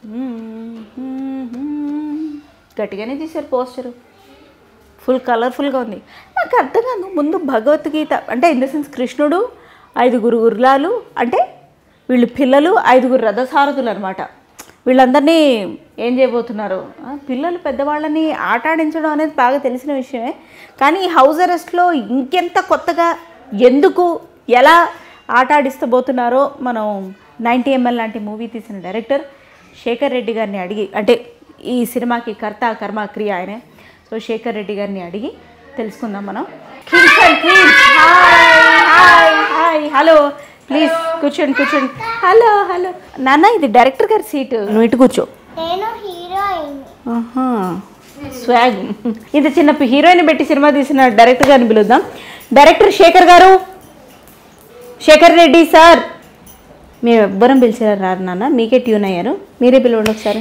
గట్టిగానే తీశారు poster full కలర్ఫుల్గా ఉంది నాకు అర్థం కాదు ముందు భగవద్గీత అంటే ఇన్ ద సెన్స్ కృష్ణుడు ఐదుగురు గురులాలు అంటే వీళ్ళు పిల్లలు ఐదుగురు రథసారథులు అనమాట వీళ్ళందరినీ ఏం చేయబోతున్నారు ఆ, పిల్లలు పెద్దవాళ్ళని ఆట ఆడించడం అనేది బాగా తెలిసిన విషయమే కానీ ఈ హౌస్ అరెస్ట్లో ఇంకెంత కొత్తగా ఎందుకు ఎలా ఆట ఆడిస్తబోతున్నారో మనం నైంటీ ఎంఎల్ లాంటి మూవీ తీసిన డైరెక్టర్ శేఖర్ రెడ్డి గారిని అడిగి అంటే ఈ సినిమాకి కర్త కర్మ క్రియ ఆయనే సో శేఖర్ రెడ్డి గారిని అడిగి తెలుసుకుందాం మనం kids and queens hi hi hi hello please కూర్చోండి కూర్చోండి హలో హలో నాన్న ఇది డైరెక్టర్ గారి సీటు నువ్వు ఇటు కూర్చో నేను హీరోయిన్ ఆహా స్వాగ్ ఇంత చిన్న హీరోయిన్ పెట్టి సినిమా తీసిన డైరెక్టర్ గారిని పిలుద్దాం డైరెక్టర్ శేఖర్ గారు శేఖర్ రెడ్డి సార్ మేము ఎవ్వరం పిలిచారు రారు నాన్న మీకే ట్యూన్ అయ్యారు మీరే పిలవండి ఒకసారి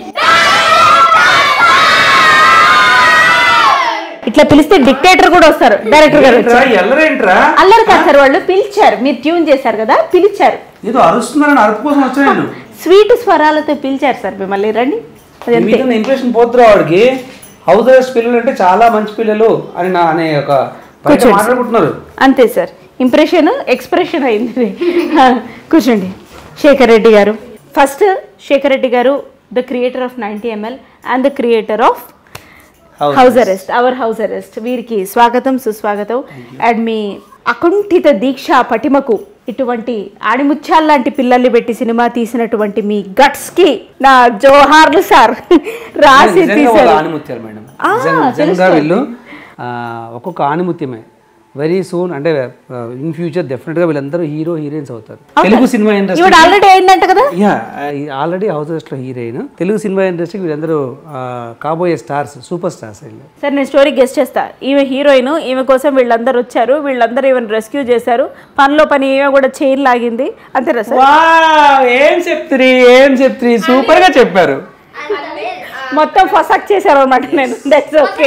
ఇట్లా పిలిస్తే డిక్టేటర్ కూడా వస్తారు డైరెక్టర్ గారు వచ్చారు ఎల్లరేంట్రా అల్లరి కాదు సార్ వాళ్ళు పిలిచారు మీరు ట్యూన్ చేశారు కదా పిలిచారు ఏదో అరుస్తున్నారని అరుపు కోసం వచ్చా నేను స్వీట్ స్వరాలతో పిలిచారు సార్ మిమ్మల్ని రండి అది అంతే మీద ఇంప్రెషన్ పోతురా వాడికి హౌస్ అరెస్ట్ పిల్లలు అంటే చాలా మంచి పిల్లలు అని నా అనే ఒక బయట కూర్చోండి. మాట్లాడుకుంటున్నారు అంతే సార్ ఇంప్రెషన్ ఎక్స్ప్రెషన్ అయింది హా, కూర్చోండి శేఖర్ రెడ్డి గారు first Shekhar Reddy garu the creator of ninety ML and the creator of House house arrest our house arrest వీరికి స్వాగతం సుస్వాగతం అండ్ మీ అకుంఠిత దీక్ష పటిమకు ఇటువంటి ఆడిముత్యాల లాంటి పిల్లల్ని పెట్టి సినిమా తీసినటువంటి మీ గట్స్ కి నా జోహార్లు సార్ రాసి నిజంగా వాళ్ళ తీశారు ఆనిముత్యాలు మేడం ఆ, నిజంగా- నిజంగా తెలుస్తుంది. వీళ్ళు ఆ, ఒక్కొక్క ఆనిముత్యమే వెరీ సూన్ అంటే ఇన్ ఫ్యూచర్ డెఫినెట్ గా వీళ్ళందరూ హీరో హీరోయిన్స్ అవుతారు తెలుగు సినిమా ఇండస్ట్రీ ఇవిడ ఆల్రెడీ అయిందంట కదా యా ఆల్రెడీ హౌస్ అరెస్ట్ లో హీరోయిన్ తెలుగు సినిమా ఇండస్ట్రీకి వీళ్ళందరూ ఆ, కాబోయే స్టార్స్ సూపర్ స్టార్స్ వీళ్ళు సరే నేను స్టోరీ గెస్ట్ చేస్తా ఈమె హీరోయిన్ ఈమె కోసం వీళ్ళందరూ వచ్చారు వీళ్ళందరూ ఈమెను రెస్క్యూ చేశారు పనిలో పని ఈమె కూడా చైన్ లాగింది అంతేనా సార్ వావ్, ఏం చెప్తురి ఏం చెప్తురి సూపర్ గా చెప్పారు మొత్తం ఫసక్ చేశారు అనమాట నేను దట్స్ ఓకే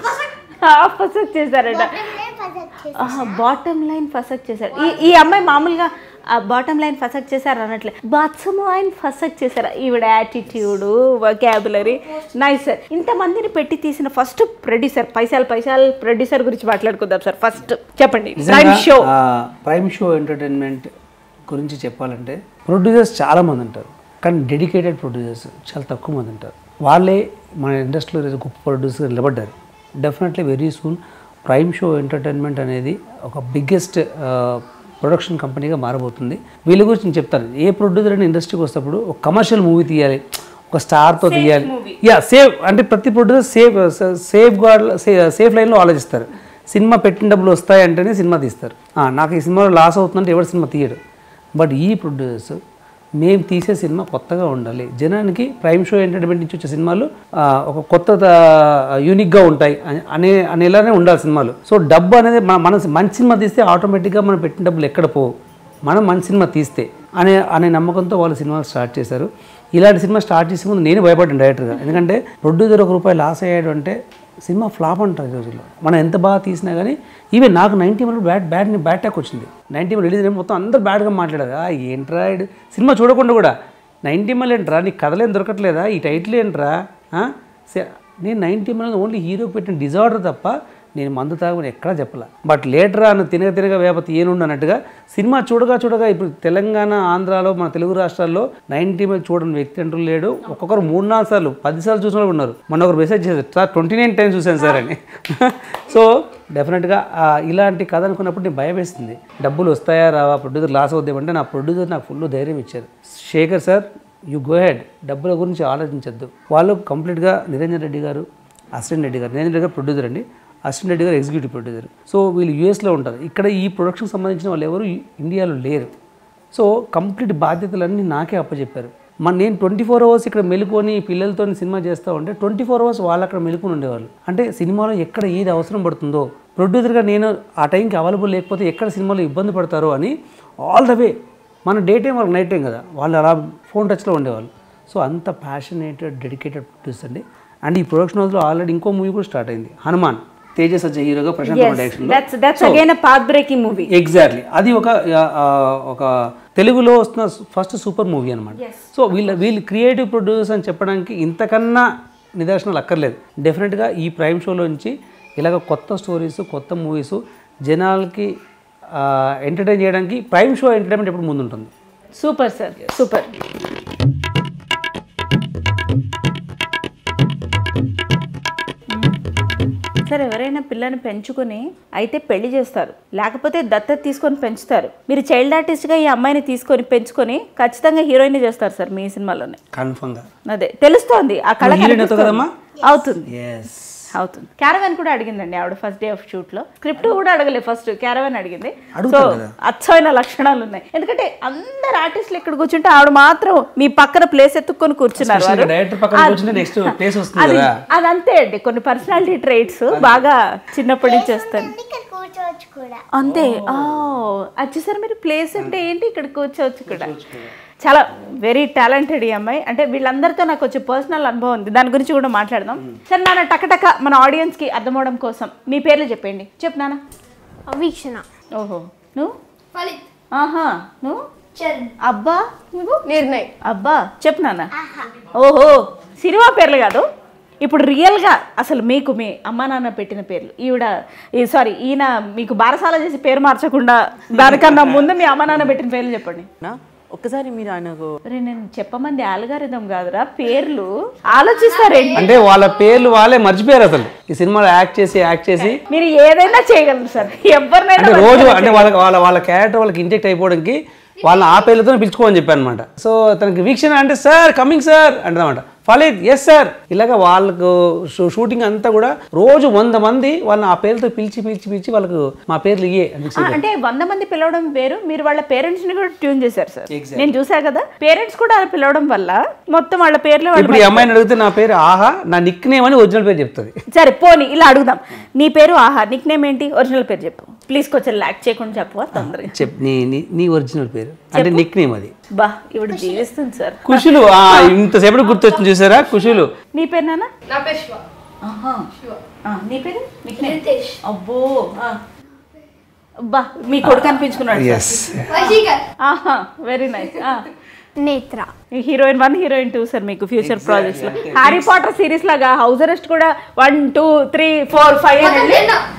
ఫసక్ చేశారట బాటమ్ లైన్ ఫసక్ చేశారు ఈ ఈ అమ్మాయి మామూలుగా బాటమ్ లైన్ ఫసక్ చేశారు అనట్లే బాత్సమ్ లైన్ ఫసక్ చేశారు ఈవిడ యాటిట్యూడ్ వొకాబులరీ నైస్ సార్ ఇంతమందిని పెట్టి తీసిన ఫస్ట్ ప్రొడ్యూసర్ పైసలు పైసలు ప్రొడ్యూసర్ గురించి మాట్లాడుకుందాం సార్ ఫస్ట్ చెప్పండి prime show prime show entertainment గురించి చెప్పాలంటే ప్రొడ్యూసర్స్ చాలా మంది ఉంటారు కానీ డెడికేటెడ్ ప్రొడ్యూసర్స్ చాలా తక్కువ మంది ఉంటారు వాళ్ళే మన ఇండస్ట్రీలో ఈరోజు గొప్ప ప్రొడ్యూసర్ నిలబడ్డారు definitely very soon prime show entertainment అనేది ఒక బిగ్గెస్ట్ ప్రొడక్షన్ కంపెనీగా మారబోతుంది వీళ్ళ గురించి నేను చెప్తాను ఏ ప్రొడ్యూసర్ అయినా ఇండస్ట్రీకి వస్తప్పుడు ఒక కమర్షియల్ మూవీ తీయాలి ఒక స్టార్తో తీయాలి యా సేఫ్ అంటే ప్రతి producer safe safeguard safe లైన్లో ఆలోచిస్తారు సినిమా పెట్టిన డబ్బులు వస్తాయి అంటేనే సినిమా తీస్తారు ఆ, నాకు ఈ సినిమాలో లాస్ అవుతుందంటే ఎవరు సినిమా తీయడు బట్ ఈ ప్రొడ్యూసర్స్ మేము తీసే సినిమా కొత్తగా ఉండాలి జనానికి ప్రైమ్ షో ఎంటర్టైన్మెంట్ నుంచి వచ్చే సినిమాలు ఆ, ఒక కొత్త యూనిక్గా ఉంటాయి అని- అనే అనేలానే ఉండాలి సినిమాలు సో డబ్బు అనేది మన మన మంచి సినిమా తీస్తే ఆటోమేటిక్గా మనం పెట్టిన డబ్బులు ఎక్కడ పోవు మనం మంచి సినిమా తీస్తే అనే అనే నమ్మకంతో వాళ్ళు సినిమాలు స్టార్ట్ చేశారు ఇలాంటి సినిమా స్టార్ట్ చేసే ముందు నేను భయపడ్డాను డైరెక్టర్గా ఎందుకంటే ప్రొడ్యూసర్ ఒక రూపాయి లాస్ అయ్యాడు అంటే సినిమా ఫ్లాప్ అంటారు ఈ రోజుల్లో మనం ఎంత బాగా తీసినా కానీ ఈవెన్ నాకు ninety one bad bad bad talk వచ్చింది నైంటీ వన్ రిలీజ్ అయినప్పుడు మొత్తం అందరూ బ్యాడ్గా మాట్లాడారు "ఆ, ఏంట్రా ఈడు?" సినిమా చూడకుండా కూడా నైంటీ మల్ ఏంట్రా నీకు కథలేం దొరకట్లేదా ఈ టైటిల్ ఏంట్రా ఆ? సే- నేను నైంటీ మల్ ఓన్లీ హీరోకి పెట్టిన డిజార్డర్ తప్ప నేను మందు తాగుని ఎక్కడా చెప్పలే బట్ లేటర్ అని తినగ తినగ వేప తీయనుండు అన్నట్టుగా సినిమా చూడగా చూడగా ఇప్పుడు తెలంగాణ ఆంధ్రాలో మన తెలుగు రాష్ట్రాల్లో నైంటీ మీద చూడని వ్యక్తి అంటూ లేడు ఒక్కొక్కరు మూడు నాలుగు సార్లు పది సార్లు చూసిన వాళ్ళు ఉన్నారు మొన్న ఒకరు మెసేజ్ చేశారు సార్ ట్వంటీ నైన్ టైమ్స్ చూశాను సార్ అని సో డెఫినెట్గా ఆ ఇలాంటి కథ అనుకున్నప్పుడు నేను భయం వేస్తుంది డబ్బులు వస్తాయా రావా ప్రొడ్యూసర్ లాస్ అవుద్దామంటే నా ప్రొడ్యూసర్ నాకు ఫుల్ ధైర్యం ఇచ్చారు Shekhar sir you go ahead డబ్బుల గురించి ఆలోచించద్దు వాళ్ళు కంప్లీట్గా నిరంజన్ రెడ్డి గారు అసిస్టెంట్ రెడ్డి గారు నిరంజన్ రెడ్డి గారు ప్రొడ్యూసర్ అండి అసిస్టెంట్ రెడ్డి గారు ఎగ్జిక్యూటివ్ ప్రొడ్యూసర్ సో వీళ్ళు యూఎస్లో ఉంటారు ఇక్కడ ఈ ప్రొడక్షన్ సంబంధించిన వాళ్ళు ఎవరు ఇండియాలో లేరు సో కంప్లీట్ బాధ్యతలన్నీ నాకే అప్పచెప్పారు మన నేను ట్వంటీ ఫోర్ అవర్స్ ఇక్కడ మెలుకొని పిల్లలతో సినిమా చేస్తూ ఉంటే ట్వంటీ ఫోర్ అవర్స్ వాళ్ళు అక్కడ మెలుకొని ఉండేవాళ్ళు అంటే సినిమాలో ఎక్కడ ఏది అవసరం పడుతుందో ప్రొడ్యూసర్గా నేను ఆ టైంకి అవైలబుల్ లేకపోతే ఎక్కడ సినిమాలో ఇబ్బంది పడతారో అని ఆల్ ద వే మన డే టైం వాళ్ళకి నైట్ టైం కదా వాళ్ళు అలా ఫోన్ టచ్లో ఉండేవాళ్ళు సో అంత ప్యాషనేటెడ్ డెడికేటెడ్ ప్రొడ్యూసర్ అండి అండ్ ఈ ప్రొడక్షన్ హౌస్లో ఆల్రెడీ ఇంకో మూవీ కూడా స్టార్ట్ అయింది హనుమాన్ తేజ సజ్జ హీరోగా ప్రశాంత్ డైరెక్షన్లో that's that's again path breaking movie exactly అది ఒక ఆ, ఆ, ఒక తెలుగులో వస్తున్న ఫస్ట్ సూపర్ మూవీ అనమాట సో వీళ్ళ వీళ్ళు క్రియేటివ్ ప్రొడ్యూసర్స్ అని చెప్పడానికి ఇంతకన్నా నిదర్శనాలు అక్కర్లేదు డెఫినెట్గా ఈ ప్రైమ్ షోలోంచి ఇలాగ కొత్త స్టోరీస్ కొత్త మూవీస్ జనాలకి ఎంటర్టైన్ చేయడానికి ప్రైమ్ షో ఎంటర్టైన్మెంట్ ఎప్పుడు ముందుంటుంది సూపర్ సార్ సూపర్ సార్ ఎవరైనా పిల్లని పెంచుకొని అయితే పెళ్లి చేస్తారు లేకపోతే దత్తత తీసుకొని పెంచుతారు మీరు చైల్డ్ ఆర్టిస్ట్గా ఈ అమ్మాయిని తీసుకొని పెంచుకొని ఖచ్చితంగా హీరోయిన్ చేస్తారు సార్ మీ సినిమాలోనే కన్ఫర్మ్గా అదే తెలుస్తోంది ఆ కళ హీరోయిన్ అవుతావు కనిపిస్తోంది. కదమ్మా? అవుతుంది ఎస్ అవుతుంది క్యారవాన్ కూడా అడిగిందండి ఆవిడ ఫస్ట్ డే ఆఫ్ షూట్ లో స్క్రిప్ట్ కూడా అడగలేదు ఫస్ట్ క్యారవాన్ అడిగింది సో అడుగుతారు కదా. అచ్చమైన లక్షణాలు ఉన్నాయి ఎందుకంటే అందరు ఆర్టిస్టులు ఇక్కడ కూర్చుంటే ఆవిడ మాత్రం మీ పక్కన ప్లేస్ ఎత్తుక్కొని కూర్చున్నారు Especially వారు. director పక్కన అది- కూర్చుంటే next place వస్తుంది అది కదా. అది అంతే అండి కొన్ని పర్సనాలిటీ ట్రైట్స్ బాగా చిన్నప్పటి నుంచి వస్తాయి ఇక్కడ కూర్చోవచ్చు కూడా అంతే ఆ, అది చూసారు మీరు ప్లేస్ అంటే ఏంటి ఇక్కడ కూర్చోవచ్చు కూడా చాలా వెరీ టాలెంటెడ్ ఈ అమ్మాయి అంటే వీళ్ళందరితో నాకు వచ్చే పర్సనల్ అనుభవం ఉంది దాని గురించి కూడా మాట్లాడదాం సరే నాన్న టకటక మన ఆడియన్స్ కి అర్థమవడం కోసం మీ పేర్లు చెప్పండి చెప్పు నాన్న వీక్షణ ఓహో నువ్వు ఫలిత్ ఆహా నువ్వు చరణ్ అబ్బా నువ్వు నిర్ణయ్ అబ్బా చెప్పు నాన్న ఓహో సినిమా పేర్లు కాదు ఇప్పుడు రియల్గా అసలు మీకు మీ అమ్మా నాన్న పెట్టిన పేర్లు ఈవిడ ఈ సారీ ఈయన మీకు బారసాల చేసి పేరు మార్చకుండా దానికన్నా ముందు మీ అమ్మ నాన్న పెట్టిన పేర్లు చెప్పండి నా ఒక్కసారి మీరు ఆయనకు అరే నేను చెప్పమంది ఆల్గారిథం కాదురా పేర్లు ఆలోచిస్తారేంటి అంటే వాళ్ళ పేర్లు వాళ్ళే మర్చిపోయారు అసలు ఈ సినిమాలో యాక్ట్ చేసి యాక్ట్ చేసి మీరు ఏదైనా చేయగలరు సార్ ఎవరినైనా అంటే రోజు అంటే వాళ్ళ వాళ్ళ వాళ్ళ క్యారెక్టర్ వాళ్ళకి ఇంజెక్ట్ అయిపోవడానికి వాళ్ళని ఆ పేర్లతో పిలుచుకోమని చెప్పాను అనమాట సో తనకి వీక్షణ అంటే సార్ కమింగ్ సార్ అంటదన్నమాట ఫలిత్ ఎస్ సార్ ఇలాగ వాళ్ళకు షూ- షూటింగ్ అంతా కూడా రోజు వంద మంది వాళ్ళని ఆ పేర్లతో పిలిచి పిలిచి పిలిచి వాళ్ళకు మా పేర్లు ఇయ్యే అని ఆ, అంటే వంద మంది పిలవడం వేరు మీరు వాళ్ళ పేరెంట్స్ ని కూడా ట్యూన్ చేశారు సార్ నేను చూసా కదా పేరెంట్స్ కూడా అలా పిలవడం వల్ల మొత్తం వాళ్ళ పేర్లు వాళ్ళు ఇప్పుడు ఈ అమ్మాయిని అడిగితే నా పేరు ఆహా నా నిక్ నేమ్ అని ఒరిజినల్ పేరు చెప్తుంది సరే పోనీ ఇలా అడుగుదాం నీ పేరు ఆహా నిక్ నేమ్ ఏంటి ఒరిజినల్ పేరు చెప్పు ప్లీజ్ కొంచెం లాక్ చేయకుండా చెప్పు తొందరగా చెప్ నీ నీ- నీ ఒరిజినల్ పేరు అంటే నిక్ నేమ్ అది బా ఇప్పుడు జీవిస్తుంది సార్ కుషులు ఆ, ఇంతసేపటి గుర్తొచ్చింది చూసారా కుషులు నీ పేరు నాన్న నా పేరు శివ ఆహా. ఆ, నీ పేరు నిక్ నేమ్ రితేష్ అబ్బో ఆ. బా మీ కొడుకు అనిపించుకున్నాడు ఎస్ వశీకర్ ఆహా very nice Netra heroine one heroine two sir మీకు ఫ్యూచర్ ప్రాజెక్ట్స్ లో హ్యారీ పాటర్ సిరీస్ లాగా హౌస్ అరెస్ట్ కూడా one two three four five అని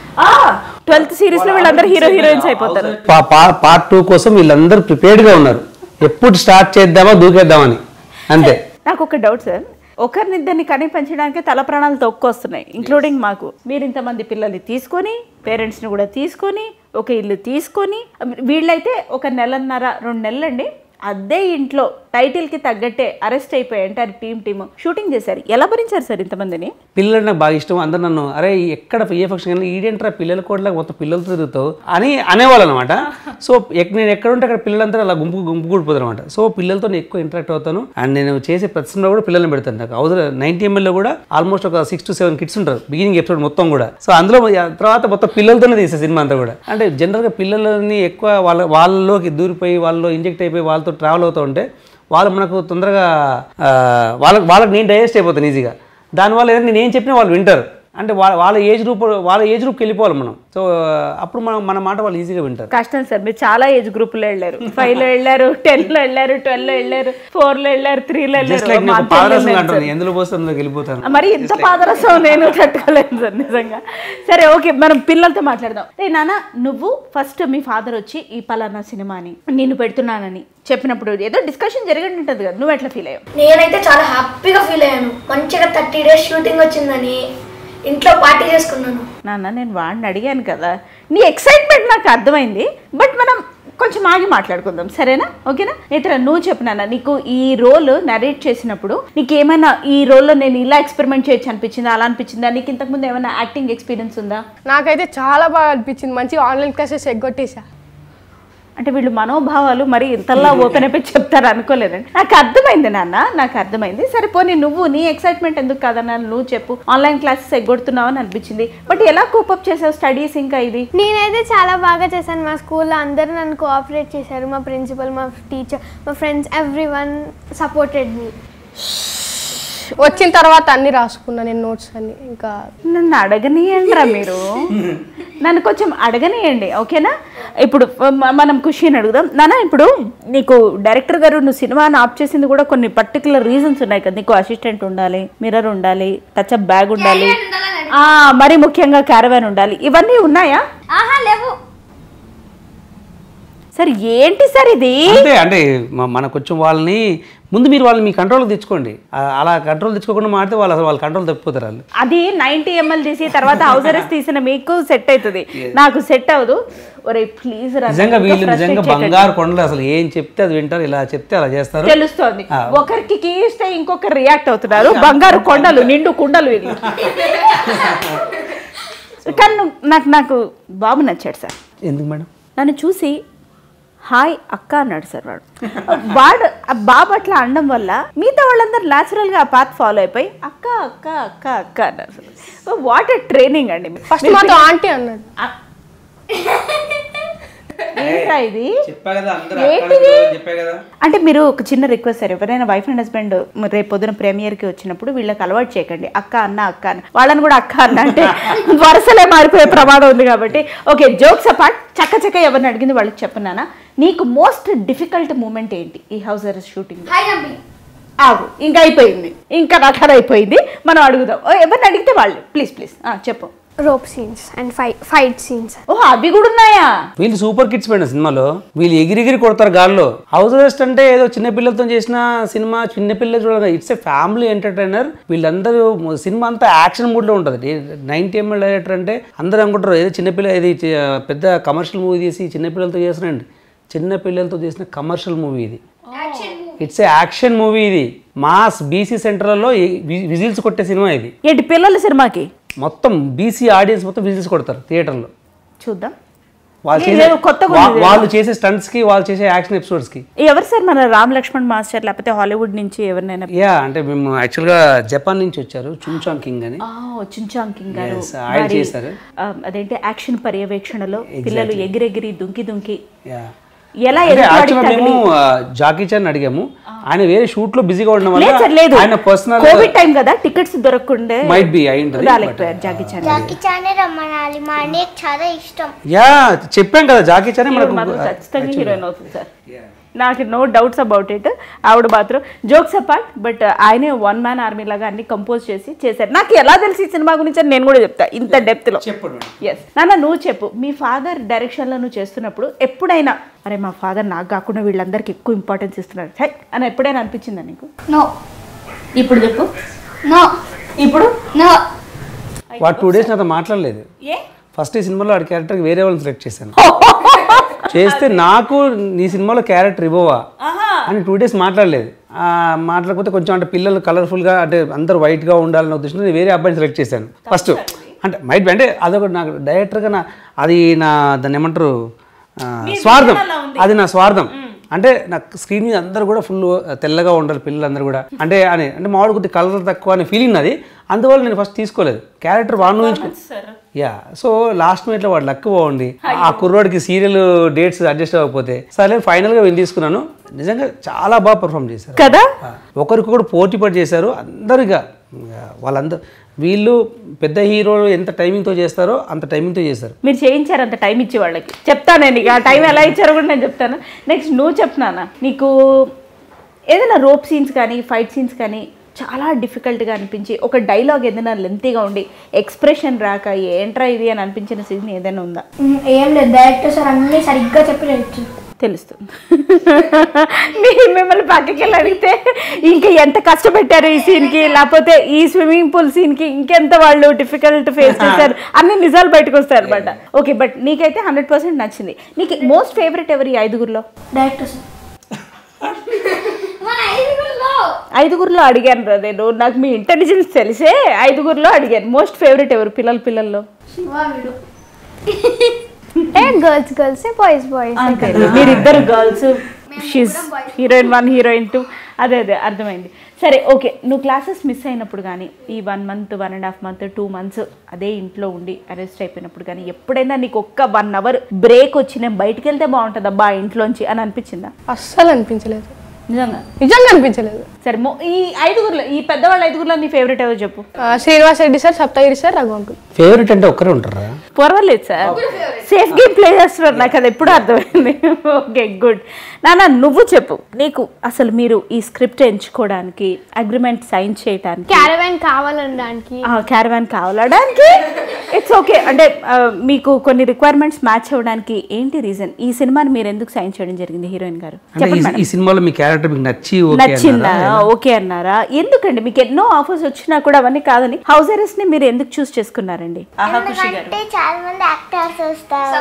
ట్వెల్త్ సిరీస్ లో వీళ్ళందరూ హీరో హీరోయిన్స్ అయిపోతారు పార్ట్ టూ కోసం వీళ్ళందరూ prepared గా ఉన్నారు ఎప్పుడు స్టార్ట్ చేద్దామా దూకేద్దామని అంతే నాకు ఒక డౌట్ సార్ ఒకరినిద్దరిని కని పెంచడానికి తల ప్రాణాలు తొక్కొస్తున్నాయి ఇంక్లూడింగ్ మాకు మీరు ఇంతమంది పిల్లల్ని తీసుకొని పేరెంట్స్ని కూడా తీసుకొని ఒక ఇల్లు తీసుకొని వీళ్ళైతే ఒక నెలన్నర రెండు నెలలండి అదే ఇంట్లో టైటిల్కి తగ్గట్టే అరెస్ట్ అయిపోయి అంటారు టీం టీమ్ షూటింగ్ చేశారు ఎలా భరించారు సార్ ఇంతమందిని పిల్లలు నాకు బాగా ఇష్టం అందరు నన్ను అరే ఎక్కడ ఏ ఫంక్షన్ కానీ ఈడేంట్రా పిల్లలు కూడా మొత్తం పిల్లలతో తిరుగుతావు అని అనేవాళ్ళు అనమాట సో ఎక్- నేను ఎక్కడ ఉంటే అక్కడ పిల్లలంతా అలా గుంపు గుంపు కూడిపోతారు అనమాట సో పిల్లలతో నేను ఎక్కువ ఇంటరాక్ట్ అవుతాను అండ్ నేను చేసే ప్రతి సినిమా కూడా పిల్లల్ని పెడతాను నాకు అవసరం నైన్టీ ఎంఎల్లో కూడా ఆల్మోస్ట్ ఒక సిక్స్ టు సెవెన్ కిడ్స్ ఉంటారు బిగినింగ్ ఎపిసోడ్ మొత్తం కూడా సో అందులో తర్వాత మొత్తం పిల్లలతోనే తీసే సినిమా అంతా కూడా అంటే జనరల్గా పిల్లలని ఎక్కువ వాళ్ళ వాళ్ళలోకి దూరిపోయి వాళ్ళలో ఇంజెక్ట్ అయిపోయి వాళ్ళతో ట్రావెల్ అవుతూ ఉంటే వాళ్ళు మనకు తొందరగా ఆ, వాళ్ళకి వాళ్ళకి నేను డైజెస్ట్ అయిపోతాను ఈజీగా దానివల్ల ఏదైనా నేను ఏం చెప్పినా వాళ్ళు వింటారు అంటే వాళ్ళ వాళ్ళ ఏజ్ గ్రూప్ వాళ్ళ ఏజ్ గ్రూప్కి వెళ్ళిపోవాలి మనం సో అప్పుడు మనం మన మాట వాళ్ళు ఈజీగా వింటారు కష్టం సార్ మీరు చాలా ఏజ్ గ్రూపులో వెళ్ళారు ఫైవ్ లో వెళ్ళారు టెన్ లో వెళ్ళారు ట్వెల్వ్ లో వెళ్ళారు ఫోర్ లో వెళ్ళారు త్రీ లో జస్ట్ వెళ్ళారు లైక్ మా నేను అంతే పాదరసం వెళ్ళాను అంటాను సార్. ఎందులో పోస్తే అందులోకి వెళ్ళిపోతాను మరి ఇంత పాదరసం నేను తట్టుకోలేను సార్ నిజంగా సరే ఓకే మనం పిల్లలతో మాట్లాడదాం రే నాన్న నువ్వు ఫస్ట్ మీ ఫాదర్ వచ్చి ఈ పలానా సినిమాని నిన్ను పెడుతున్నానని చెప్పినప్పుడు ఏదో డిస్కషన్ జరిగి ఉంటుంది కదా నువ్వు ఎట్లా ఫీల్ అయ్యావు నేనైతే చాలా హ్యాపీగా ఫీల్ అయ్యాను మంచిగా థర్టీ డేస్ షూటింగ్ వచ్చిందని ఇంట్లో పార్టీ చేసుకున్నాను నాన్న నేను వాడిని అడిగాను కదా నీ ఎక్సైట్మెంట్ నాకు అర్థమైంది బట్ మనం కొంచెం ఆగి మాట్లాడుకుందాం సరేనా ఓకేనా నేత్ర నువ్వు చెప్పు నాన్న నీకు ఈ రోల్ నరేట్ చేసినప్పుడు నీకు ఏమైనా ఈ రోల్లో నేను ఇలా ఎక్స్పెరిమెంట్ చేయొచ్చు అనిపించిందా అలా అనిపించిందా నీకు ఇంతకుముందు ఏమైనా యాక్టింగ్ ఎక్స్పీరియన్స్ ఉందా నాకైతే చాలా బాగా అనిపించింది మంచిగా ఆన్లైన్ క్లాసెస్ ఎగ్గొట్టేసా అంటే వీళ్ళు మనోభావాలు మరి ఇంతలా ఓపెన్ అయిపోయి చెప్తారు అనుకోలేదండి నాకు అర్థమైంది నాన్న నాకు అర్థమైంది సరే పోనీ నువ్వు నీ ఎక్సైట్మెంట్ ఎందుకు కాదన్నా నువ్వు చెప్పు ఆన్లైన్ క్లాసెస్ ఎగ్గొడుతున్నావు అని అనిపించింది బట్ ఎలా కోపప్ చేసావు స్టడీస్ ఇంకా ఇది నేనైతే చాలా బాగా చేశాను మా స్కూల్లో అందరూ నన్ను కోఆపరేట్ చేశారు మా ప్రిన్సిపల్ మా టీచర్ మా ఫ్రెండ్స్ ఎవ్రీ వన్ సపోర్టెడ్ మీ వచ్చిన తర్వాత అన్ని రాసుకున్నా నేను నోట్స్ అన్ని ఇంకా నన్ను అడగనియండి రా మీరు నన్ను కొంచెం అడగనియండి ఓకేనా ఇప్పుడు మ- మనం ఖుషిని అడుగుదాం నాన్న ఇప్పుడు నీకు డైరెక్టర్ గారు నువ్వు సినిమాని ఆప్ చేసింది కూడా కొన్ని పర్టికులర్ రీజన్స్ ఉన్నాయి కదా నీకు అసిస్టెంట్ ఉండాలి మిర్రర్ ఉండాలి టచ్అప్ బ్యాగ్ ఉండాలి ఆ, మరి ముఖ్యంగా క్యారవాన్ ఉండాలి ఇవన్నీ ఉన్నాయా ఆహా లేవు సార్ ఏంటి సార్ ఇది అంతే అంటే మ- మన కొంచెం వాళ్ళని ముందు మీరు వాళ్ళని మీ కంట్రోల్కి తెచ్చుకోండి ఆ, అలా కంట్రోల్ తెచ్చుకోకుండా మాడితే వాళ్ళు అసలు వాళ్ళ కంట్రోల్ తప్పిపోతారు వాళ్ళు అది నైన్టీ ఎంఎల్ తీసి తర్వాత హౌజరస్ తీసిన మీకు సెట్ అవుతుంది నాకు సెట్ అవ్వదు ఒరే ప్లీజ్ నిజంగా వీళ్ళు నిజంగా బంగారు కొండలు అసలు ఏం చెప్తే అది వింటారు ఇలా చెప్తే అలా చేస్తారు తెలుస్తోంది ఒకరికి కీస్తే ఇంకొకరు రియాక్ట్ అవుతున్నారు బంగారు కొండలు నిండు కుండలు వీళ్ళు కానీ నువ్వు- నాకు నాకు బాబు నచ్చాడు సార్ ఎందుకు మేడం నన్ను చూసి హాయ్ అక్క అన్నాడు సార్ వాడు వాడు ఆ బాబు అట్లా అనడం వల్ల మిగతా వాళ్ళందరూ న్యాచురల్గా ఆ పాత్ ఫాలో అయిపోయి అక్క అక్క అక్క అక్క అన్నారు సార్ వాట్ ట్రైనింగ్ అండి మీ- ఫస్ట్ మాతో ఆంటీ అన్నాడు ఏంట్రా ఇది చెప్పా కదా అందరూ ఏంటిది? చెప్పా కదా అంటే మీరు ఒక చిన్న రిక్వెస్ట్ సార్ ఎవరైనా వైఫ్ అండ్ హస్బెండ్ రేపు పొద్దున ప్రీమియర్కి వచ్చినప్పుడు వీళ్ళకి అలవాటు చేయకండి అక్క అన్న అక్క అన్న వాళ్ళని కూడా అక్క అన్న అంటే వరుసలే మారిపోయే ప్రమాదం ఉంది కాబట్టి ఓకే జోక్స్ అపార్ట్ చక్క చక్క ఎవరిని అడిగింది వాళ్ళకి చెప్పన్నానా నీకు మోస్ట్ డిఫికల్ట్ మూమెంట్ ఏంటి ఈ house arrest shooting high jumping ఆగు ఇంకా అయిపోయింది ఇంకా రకర అయిపోయింది మనం అడుగుదాం ఓ, ఎవరిని అడిగితే వాళ్ళు ప్లీజ్ ప్లీజ్ చెప్పు రోప్ సీన్స్ అండ్ ఫై ఫైట్ సీన్స్ ఓహో అవి కూడా ఉన్నాయా వీళ్ళు సూపర్ కిడ్స్ పోయిన సినిమాలో వీళ్ళు ఎగిరిగిరి కొడతారు గాల్లో హౌస్ అరెస్ట్ అంటే ఏదో చిన్న పిల్లలతో చేసిన సినిమా చిన్న పిల్లలు చూడగా ఇట్స్ ఏ ఫ్యామిలీ ఎంటర్టైనర్ వీళ్ళందరూ సినిమా అంతా యాక్షన్ మూడ్లో ఉంటుంది నైన్టీ ఎంఎల్ డైరెక్టర్ అంటే అందరూ అనుకుంటారు ఏదో చిన్నపిల్ల ఇది చి- పెద్ద కమర్షియల్ మూవీ తీసి చిన్న పిల్లలతో చేసినండి చిన్న పిల్లలతో చేసిన కమర్షియల్ మూవీ ఇది ఇట్స్ ఏ యాక్షన్ మూవీ ఇది మాస్ బీసీ సెంటర్లలో విజిల్స్ కొట్టే సినిమా ఇది ఏంటి పిల్లల సినిమాకి మొత్తం బీసీ ఆడియన్స్ మొత్తం విజిల్స్ కొడతారు థియేటర్లో చూద్దాం వాళ్ళు ఏ, చేసే లేదు, కొత్తగా ఉంది వా- ఇది. వాళ్ళు చేసే స్టంట్స్ కి వాళ్ళు చేసే యాక్షన్ ఎపిసోడ్స్ కి ఎవరు సార్ మన రామ్ లక్ష్మణ్ మాస్టర్ లేకపోతే హాలీవుడ్ నుంచి ఎవరినైనా యా అంటే మేము యాక్చువల్గా జపాన్ నుంచి వచ్చారు చుంచాంగ్ కింగ్ అని చుంచాంగ్ కింగ్ గారు Yes, ఆయన మరి, చేశారు. ఆ, అదేంటి యాక్షన్ పర్యవేక్షణలో పిల్లలు ఎగిరెగిరి దుంకి దుంకి యా ఎలా అంటే ఎదుటి వాడికి యాక్చువల్గా తగిలి- మేము ఆ, జాకీ చాన్ అడిగాము ఆయన వేరే షూట్ లో బిజీగా ఉండడం లేదు సార్ లేదు వల్ల ఆయన పర్సనల్ కోవిడ్ టైం కదా టికెట్స్ దొరకకుండే మైట్ బి అయి ఉంటుంది రాలేకపోయారు జాకీ చాన్ జాకీ చానే రమ్మనాలి మా అన్నయ్యకి చాలా ఇష్టం యా చెప్పాం కదా జాకీ చానే మనకు మాత్రం ఖచ్చితంగా హీరోయిన్ అవుతుంది సార్ నాకు నో డౌట్స్ అబౌట్ ఇట్ ఆవిడ మాత్రం జోక్స్ అపార్ట్ బట్ ఆయనే వన్ మ్యాన్ ఆర్మీ లాగా అన్ని కంపోజ్ చేసి చేశారు నాకు ఎలా తెలిసి ఈ సినిమా గురించి అని నేను కూడా చెప్తా ఇంత డెప్త్ లో చెప్పండి ఎస్ నాన్న నువ్వు చెప్పు మీ ఫాదర్ డైరెక్షన్లో నువ్వు చేస్తున్నప్పుడు ఎప్పుడైనా అరే మా ఫాదర్ నాకు కాకుండా వీళ్ళందరికీ ఎక్కువ ఇంపార్టెన్స్ ఇస్తున్నారు హై అని ఎప్పుడైనా అనిపించిందా నీకు నో ఇప్పుడు చెప్పు నో ఇప్పుడు నో వాడు టూ డేస్ నాతో మాట్లాడలేదు ఏ ఫస్ట్ ఈ సినిమాలో ఆడి క్యారెక్టర్ వేరే వాళ్ళని సెలెక్ట్ చేశాను చేస్తే నాకు నీ సినిమాలో క్యారెక్టర్ ఇవ్వవా అని టూ డేస్ మాట్లాడలేదు ఆ, మాట్లాడకపోతే కొంచెం అంటే పిల్లలు కలర్ఫుల్గా అంటే అందరు వైట్గా ఉండాలనే ఉద్దేశంతో నేను వేరే అబ్బాయిని సెలెక్ట్ చేశాను ఫస్ట్ అంటే మైట్ అంటే అదొకటి నాకు డైరెక్టర్గా నా అది నా దాన్ని ఏమంటారు ఆ, స్వార్థం అది నా స్వార్థం అంటే నాకు స్క్రీన్ మీద అందరూ కూడా ఫుల్ తెల్లగా ఉండాలి పిల్లలందరూ కూడా అంటే అని అంటే మామిడి కొద్ది కలర్ తక్కువ అనే ఫీలింగ్ అది అందువల్ల నేను ఫస్ట్ తీసుకోలేదు క్యారెక్టర్ వాడు ఊహించుకో యా సో లాస్ట్ మినిట్లో వాడు లక్ బాగుంది ఆ కుర్రోడికి సీరియల్ డేట్స్ అడ్జస్ట్ అవ్వకపోతే సరే ఫైనల్గా వెళ్ళి తీసుకున్నాను నిజంగా చాలా బాగా పర్ఫామ్ చేశారు కదా ఆ, ఒకరికొకరు పోటీ పడి చేశారు అందరిగా వాళ్ళందరూ వీళ్ళు పెద్ద హీరోలు ఎంత టైమింగ్తో చేస్తారో అంత టైమింగ్తో చేశారు మీరు చేయించారు అంత టైం ఇచ్చి వాళ్ళకి చెప్తాను నేను ఇక ఆ టైం ఎలా ఇచ్చారో కూడా నేను చెప్తాను నెక్స్ట్ నువ్వు చెప్తున్నానా నీకు ఏదైనా రోప్ సీన్స్ కానీ ఫైట్ సీన్స్ కానీ చాలా డిఫికల్ట్గా అనిపించి ఒక డైలాగ్ ఏదైనా లెంతీగా ఉండి ఎక్స్ప్రెషన్ రాక ఏంట్రా ఇది అని అనిపించిన సీన్ ఏదైనా ఉందా మ్, ఏం లేదు డైరెక్టర్ సార్ అన్నీ సరిగ్గా చెప్పి రేయచ్చు తెలుస్తుంది మీ మిమ్మల్ని పక్కకి వెళ్ళి అడిగితే ఇంకా ఎంత కష్టపెట్టారు ఈ సీన్కి లేకపోతే ఈ స్విమ్మింగ్ పూల్ సీన్కి ఇంకెంత వాళ్ళు డిఫికల్ట్ ఫేస్ చేశారు అన్ని నిజాలు బయటకు వస్తాయి అనమాట ఓకే బట్ నీకైతే హండ్రెడ్ పర్సెంట్ నచ్చింది నీకు మోస్ట్ ఫేవరెట్ ఎవరు ఈ ఐదుగురిలో డైరెక్టర్ సార్ మన ఐదుగురులో ఐదుగురిలో అడిగాను రా నేను నాకు మీ ఇంటెలిజెన్స్ తెలిసే ఐదుగురిలో అడిగాను మోస్ట్ ఫేవరెట్ ఎవరు పిల్లల పిల్లల్లో శివ వీడు ఏ గర్ల్స్ గర్ల్స్ బాయ్స్ బాయ్స్ అంతే మీరిద్దరు girls she's heroine one heroine two అదే అదే అర్థమైంది సరే ఓకే నువ్వు క్లాసెస్ మిస్ అయినప్పుడు కానీ ఈ one month one and half month two months అదే ఇంట్లో ఉండి అరెస్ట్ అయిపోయినప్పుడు కానీ ఎప్పుడైనా నీకు ఒక్క వన్ అవర్ బ్రేక్ వచ్చి నేను బయటికి వెళ్తే బాగుంటుంది అబ్బా ఇంట్లోంచి అని అనిపించిందా అస్సలు అనిపించలేదు నిజంగా నిజంగా అనిపించలేదు సరే మొ- ఈ ఐదుగురులో ఈ పెద్దవాళ్ళ ఐదుగురులో నీ ఫేవరెట్ ఎవరు చెప్పు ఆ, Srinivas Reddy sir Saptagiri sir Raghu uncle favourite అంటే ఒక్కరే ఉంటారా పర్వాలేదు సార్ సేఫ్ గేమ్ ప్లే చేస్తున్నారు నాకు అది ఎప్పుడు అర్థమైంది ఓకే గుడ్ నాన్న నువ్వు చెప్పు నీకు అసలు మీరు ఈ స్క్రిప్ట్ ఎంచుకోవడానికి అగ్రిమెంట్ సైన్ చేయడానికి క్యారవాన్ కావాలనడానికి క్యారవాన్ కావాలడానికి ఇట్స్ ఓకే అంటే ఆ, మీకు కొన్ని రిక్వైర్మెంట్స్ మ్యాచ్ అవ్వడానికి ఏంటి రీజన్ ఈ సినిమాని మీరు ఎందుకు సైన్ చేయడం జరిగింది హీరోయిన్ గారు అంటే ఈ- ఈ సినిమాలో మీ క్యారెక్టర్ మీకు నచ్చి ఓకే నచ్చిందా అన్నారా? ఓకే అన్నారా ఎందుకండి మీకు ఎన్నో ఆఫర్స్ వచ్చినా కూడా అవన్నీ కాదని హౌస్ అరెస్ట్ ని మీరు ఎందుకు చూస్ చేసుకున్నారండి ఆహా ఖుషి గారు అంటే చాలా మంది యాక్టర్స్ వస్తారు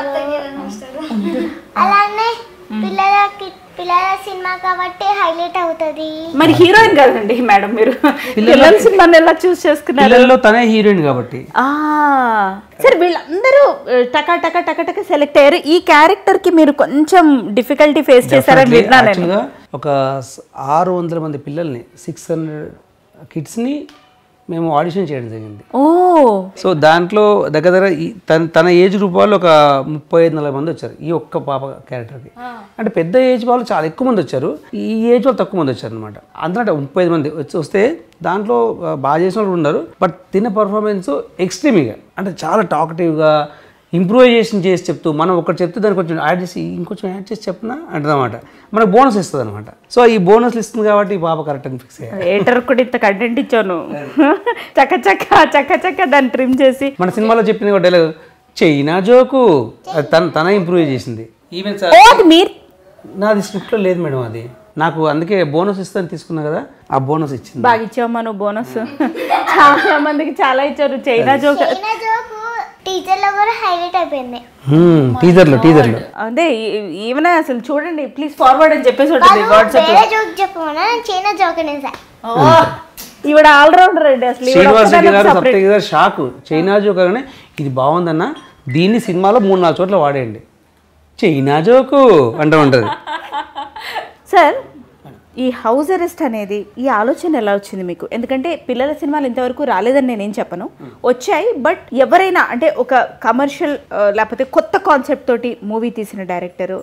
అలానే పిల్లలకి పిల్లల సినిమా కాబట్టి హైలైట్ అవుతుంది మరి హీరోయిన్ కదండి మేడం మీరు పిల్లల సినిమాని ఎలా చూస్ చేసుకున్నారు పిల్లల్లో తనే హీరోయిన్ కాబట్టి ఆ సరే వీళ్ళందరూ ఆ, టకా టకా టకా టకా సెలెక్ట్ అయ్యారు ఈ క్యారెక్టర్ కి మీరు కొంచెం డిఫికల్టీ ఫేస్ చేశారని విన్నాను నేను యాక్చువల్గా ఒక స- ఆరు వందల మంది పిల్లల్ని సిక్స్ హండ్రెడ్ కిడ్స్ని మేము ఆడిషన్ చేయడం జరిగింది ఓ సో దాంట్లో దగ్గర దగ్గర ఈ తన తన ఏజ్ గ్రూప్ వాళ్ళు ఒక ముప్పై ఐదు నలభై మంది వచ్చారు ఈ ఒక్క పాప క్యారెక్టర్కి అంటే పెద్ద ఏజ్ వాళ్ళు చాలా ఎక్కువ మంది వచ్చారు ఈ ఏజ్ వాళ్ళు తక్కువ మంది వచ్చారు అనమాట అందులో అంటే ముప్పై ఐదు మంది వచ్చి వస్తే దాంట్లో ఆ, బాగా చేసిన వాళ్ళు ఉన్నారు బట్ తిన్న పర్ఫార్మెన్స్ ఎక్స్ట్రీమ్గా అంటే చాలా టాకటివ్గా ఇంప్రూవైజేషన్ చేసి చెప్తూ మనం ఒకటి చెప్తే దానికి కొంచెం యాడ్ చేసి ఇంకొంచెం యాడ్ చేసి చెప్పినా అంటదన్నమాట మనకు బోనస్ ఇస్తుంది అనమాట సో ఈ బోనస్లు ఇస్తుంది కాబట్టి ఈ పాప కరెక్ట్ అని ఫిక్స్ అయ్యారు ఏటర్ కూడా ఇంత కంటెంట్ ఇచ్చాను చక్క చక్క చక్క చక్క దాన్ని ట్రిమ్ చేసి మన సినిమాలో చెప్పింది ఒక డైలాగ్ చైనా జోకు అది తన తన ఇంప్రూవ్ చేసింది ఈవెన్ ఓ అది మీరు నాది స్క్రిప్ట్లో లేదు మేడం అది నాకు అందుకే బోనస్ ఇస్తాను తీసుకున్నా కదా ఆ బోనస్ ఇచ్చింది బాగా ఇచ్చావమ్మా నువ్వు బోనస్ చాలా మందికి చాలా ఇచ్చారు చైనా జోక్ చైనా జోకు టీచర్లో కూడా హైలైట్ అయిపోయింది టీజర్లో టీజర్లో అదే ఏమైనా అసలు చూడండి ప్లీజ్ ఫార్వర్డ్ అని చెప్పేసి ఉంటుంది వాట్సాప్ వేరే జోక్ చెప్పమన్నా నేను చైనా జోక్ అనేసా ఈవిడ ఆల్రౌండర్ అండి అసలు ఈవిడ శ్రీనివాస్ రెడ్డి ఒక్కదానికి గారు separate. సప్తగి గారు షాక్ చైనా జోక్ అనగానే ఇది బాగుందన్న దీన్ని సినిమాలో మూడు నాలుగు చోట్ల వాడేయండి చైనా జోకు అంటూ ఉంటుంది సార్ ఈ హౌస్ అరెస్ట్ అనేది ఈ ఆలోచన ఎలా వచ్చింది మీకు ఎందుకంటే పిల్లల సినిమాలు ఇంతవరకు రాలేదని నేనేం చెప్పను వచ్చాయి బట్ ఎవరైనా అంటే ఒక కమర్షియల్ లేకపోతే కొత్త కాన్సెప్ట్ తోటి మూవీ తీసిన డైరెక్టరు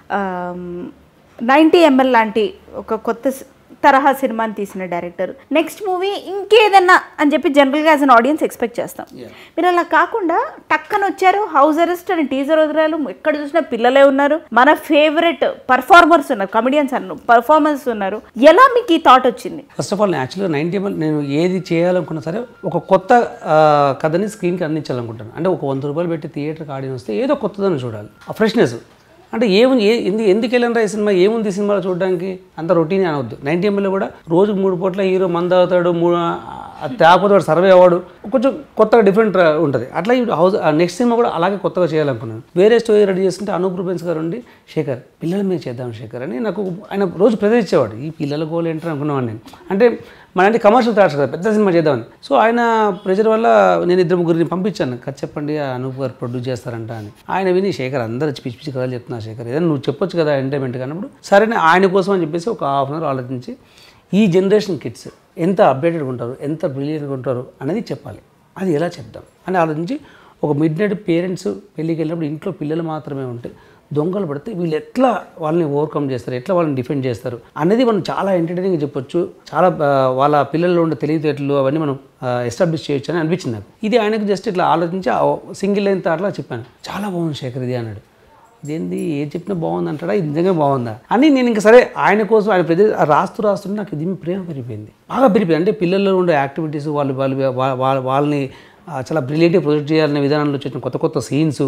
నైంటీ ఎంఎల్ లాంటి ఒక కొత్త స్- తరహా సినిమాని తీసిన డైరెక్టర్ నెక్స్ట్ మూవీ ఇంకేదన్నా అని చెప్పి జనరల్గా యాజ్ అన్ ఆడియన్స్ ఎక్స్పెక్ట్ చేస్తాం మీరు అలా కాకుండా టక్కన వచ్చారు హౌస్ అరెస్ట్ అని టీజర్ వదిలారు ఎక్కడ చూసినా పిల్లలే ఉన్నారు మన ఫేవరెట్ పర్ఫార్మర్స్ ఉన్నారు కమెడియన్స్ అన్నారు పర్ఫార్మర్స్ ఉన్నారు ఎలా మీకు ఈ థాట్ వచ్చింది ఫస్ట్ ఆఫ్ ఆల్ యాక్చువల్గా నైన్టీ నేను ఏది చేయాలనుకున్నా సరే ఒక కొత్త ఆ, కథని స్క్రీన్కి అందించాలనుకుంటాను అంటే ఒక వంద రూపాయలు పెట్టి థియేటర్కి ఆడియన్స్ వస్తే ఏదో కొత్తదని చూడాలి ఆ ఫ్రెష్నెస్ అంటే ఏముంది ఏ ఎందు ఎందుకు వెళ్ళినరా ఈ సినిమా ఏముంది ఈ సినిమాలో చూడడానికి అంత రొటీన్ అనవద్దు నైన్టీ ఎంఎల్లో కూడా రోజుకు మూడు పూట్ల హీరో మంద అవుతాడు మూడు తేకపోతే వాడు సర్వే అవ్వడు కొంచెం కొత్తగా డిఫరెంట్ ఉంటుంది అట్లా ఈ హౌస్ నెక్స్ట్ సినిమా కూడా అలాగే కొత్తగా చేయాలనుకున్నాను వేరే స్టోరీ రెడీ చేసుకుంటే అనూప్ రూపెన్స్ గారు ఉండి శేఖర్ పిల్లల మీద చేద్దాం శేఖర్ అని నాకు ఆయన రోజు ప్రెజర్ ఇచ్చేవాడు ఈ పిల్లల గోల్ ఏంటని అనుకున్నాను నేను అంటే మన కమర్షియల్ థాట్స్ కదా పెద్ద సినిమా చేద్దామని సో ఆయన ప్రెజర్ వల్ల నేను ఇద్దరు ముగ్గురిని పంపించాను కథ చెప్పండి ఆ అనూప్ గారు ప్రొడ్యూస్ చేస్తారంట అని ఆయన విని శేఖర్ అందరూ వచ్చి పిచ్చి పిచ్చి కథలు చెప్తున్నా శేఖర్ ఏదైనా నువ్వు చెప్పొచ్చు కదా ఎంటర్టైన్మెంట్ అన్నప్పుడు సరే ఆయన కోసం అని చెప్పేసి ఒక హాఫ్ అన్ అవర్ ఆలోచించి ఈ జనరేషన్ కిడ్స్ ఎంత అప్డేటెడ్గా ఉంటారు ఎంత బ్రిలియంట్గా ఉంటారు అనేది చెప్పాలి అది ఎలా చెప్తాం అని ఆలోచించి ఒక మిడ్ నైట్ పేరెంట్స్ పెళ్ళికి వెళ్ళినప్పుడు ఇంట్లో పిల్లలు మాత్రమే ఉంటే దొంగలు పడితే వీళ్ళు ఎట్లా వాళ్ళని ఓవర్కమ్ చేస్తారు ఎట్లా వాళ్ళని డిఫెండ్ చేస్తారు అనేది మనం చాలా ఎంటర్టైనింగ్ చెప్పొచ్చు చాలా ఆ, వాళ్ళ పిల్లల్లో ఉండే తెలివితేటలు అవన్నీ మనం ఎస్టాబ్లిష్ చేయొచ్చు అని అనిపించింది నాకు ఇది ఆయనకు జస్ట్ ఇట్లా ఆలోచించి సింగిల్ లైన్ అట్లా చెప్పాను చాలా బాగుంది శేఖర్ ఇది అన్నాడు ఇదేంది ఏది చెప్పినా బాగుంది అంటాడా ఇది నిజంగా బాగుందా అని నేను ఇంకా సరే ఆయన కోసం ఆయన ప్రతి రాస్తూ రాస్తుంటే నాకు ఇది ప్రేమ పెరిగిపోయింది బాగా పెరిగిపోయింది అంటే పిల్లల్లో ఉండే యాక్టివిటీస్ వాళ్ళు వాళ్ళు వా- వా- వాళ్ళని ఆ, చాలా బ్రిలియంట్గా ప్రొజెక్ట్ చేయాలనే విధానంలో వచ్చిన కొత్త కొత్త సీన్స్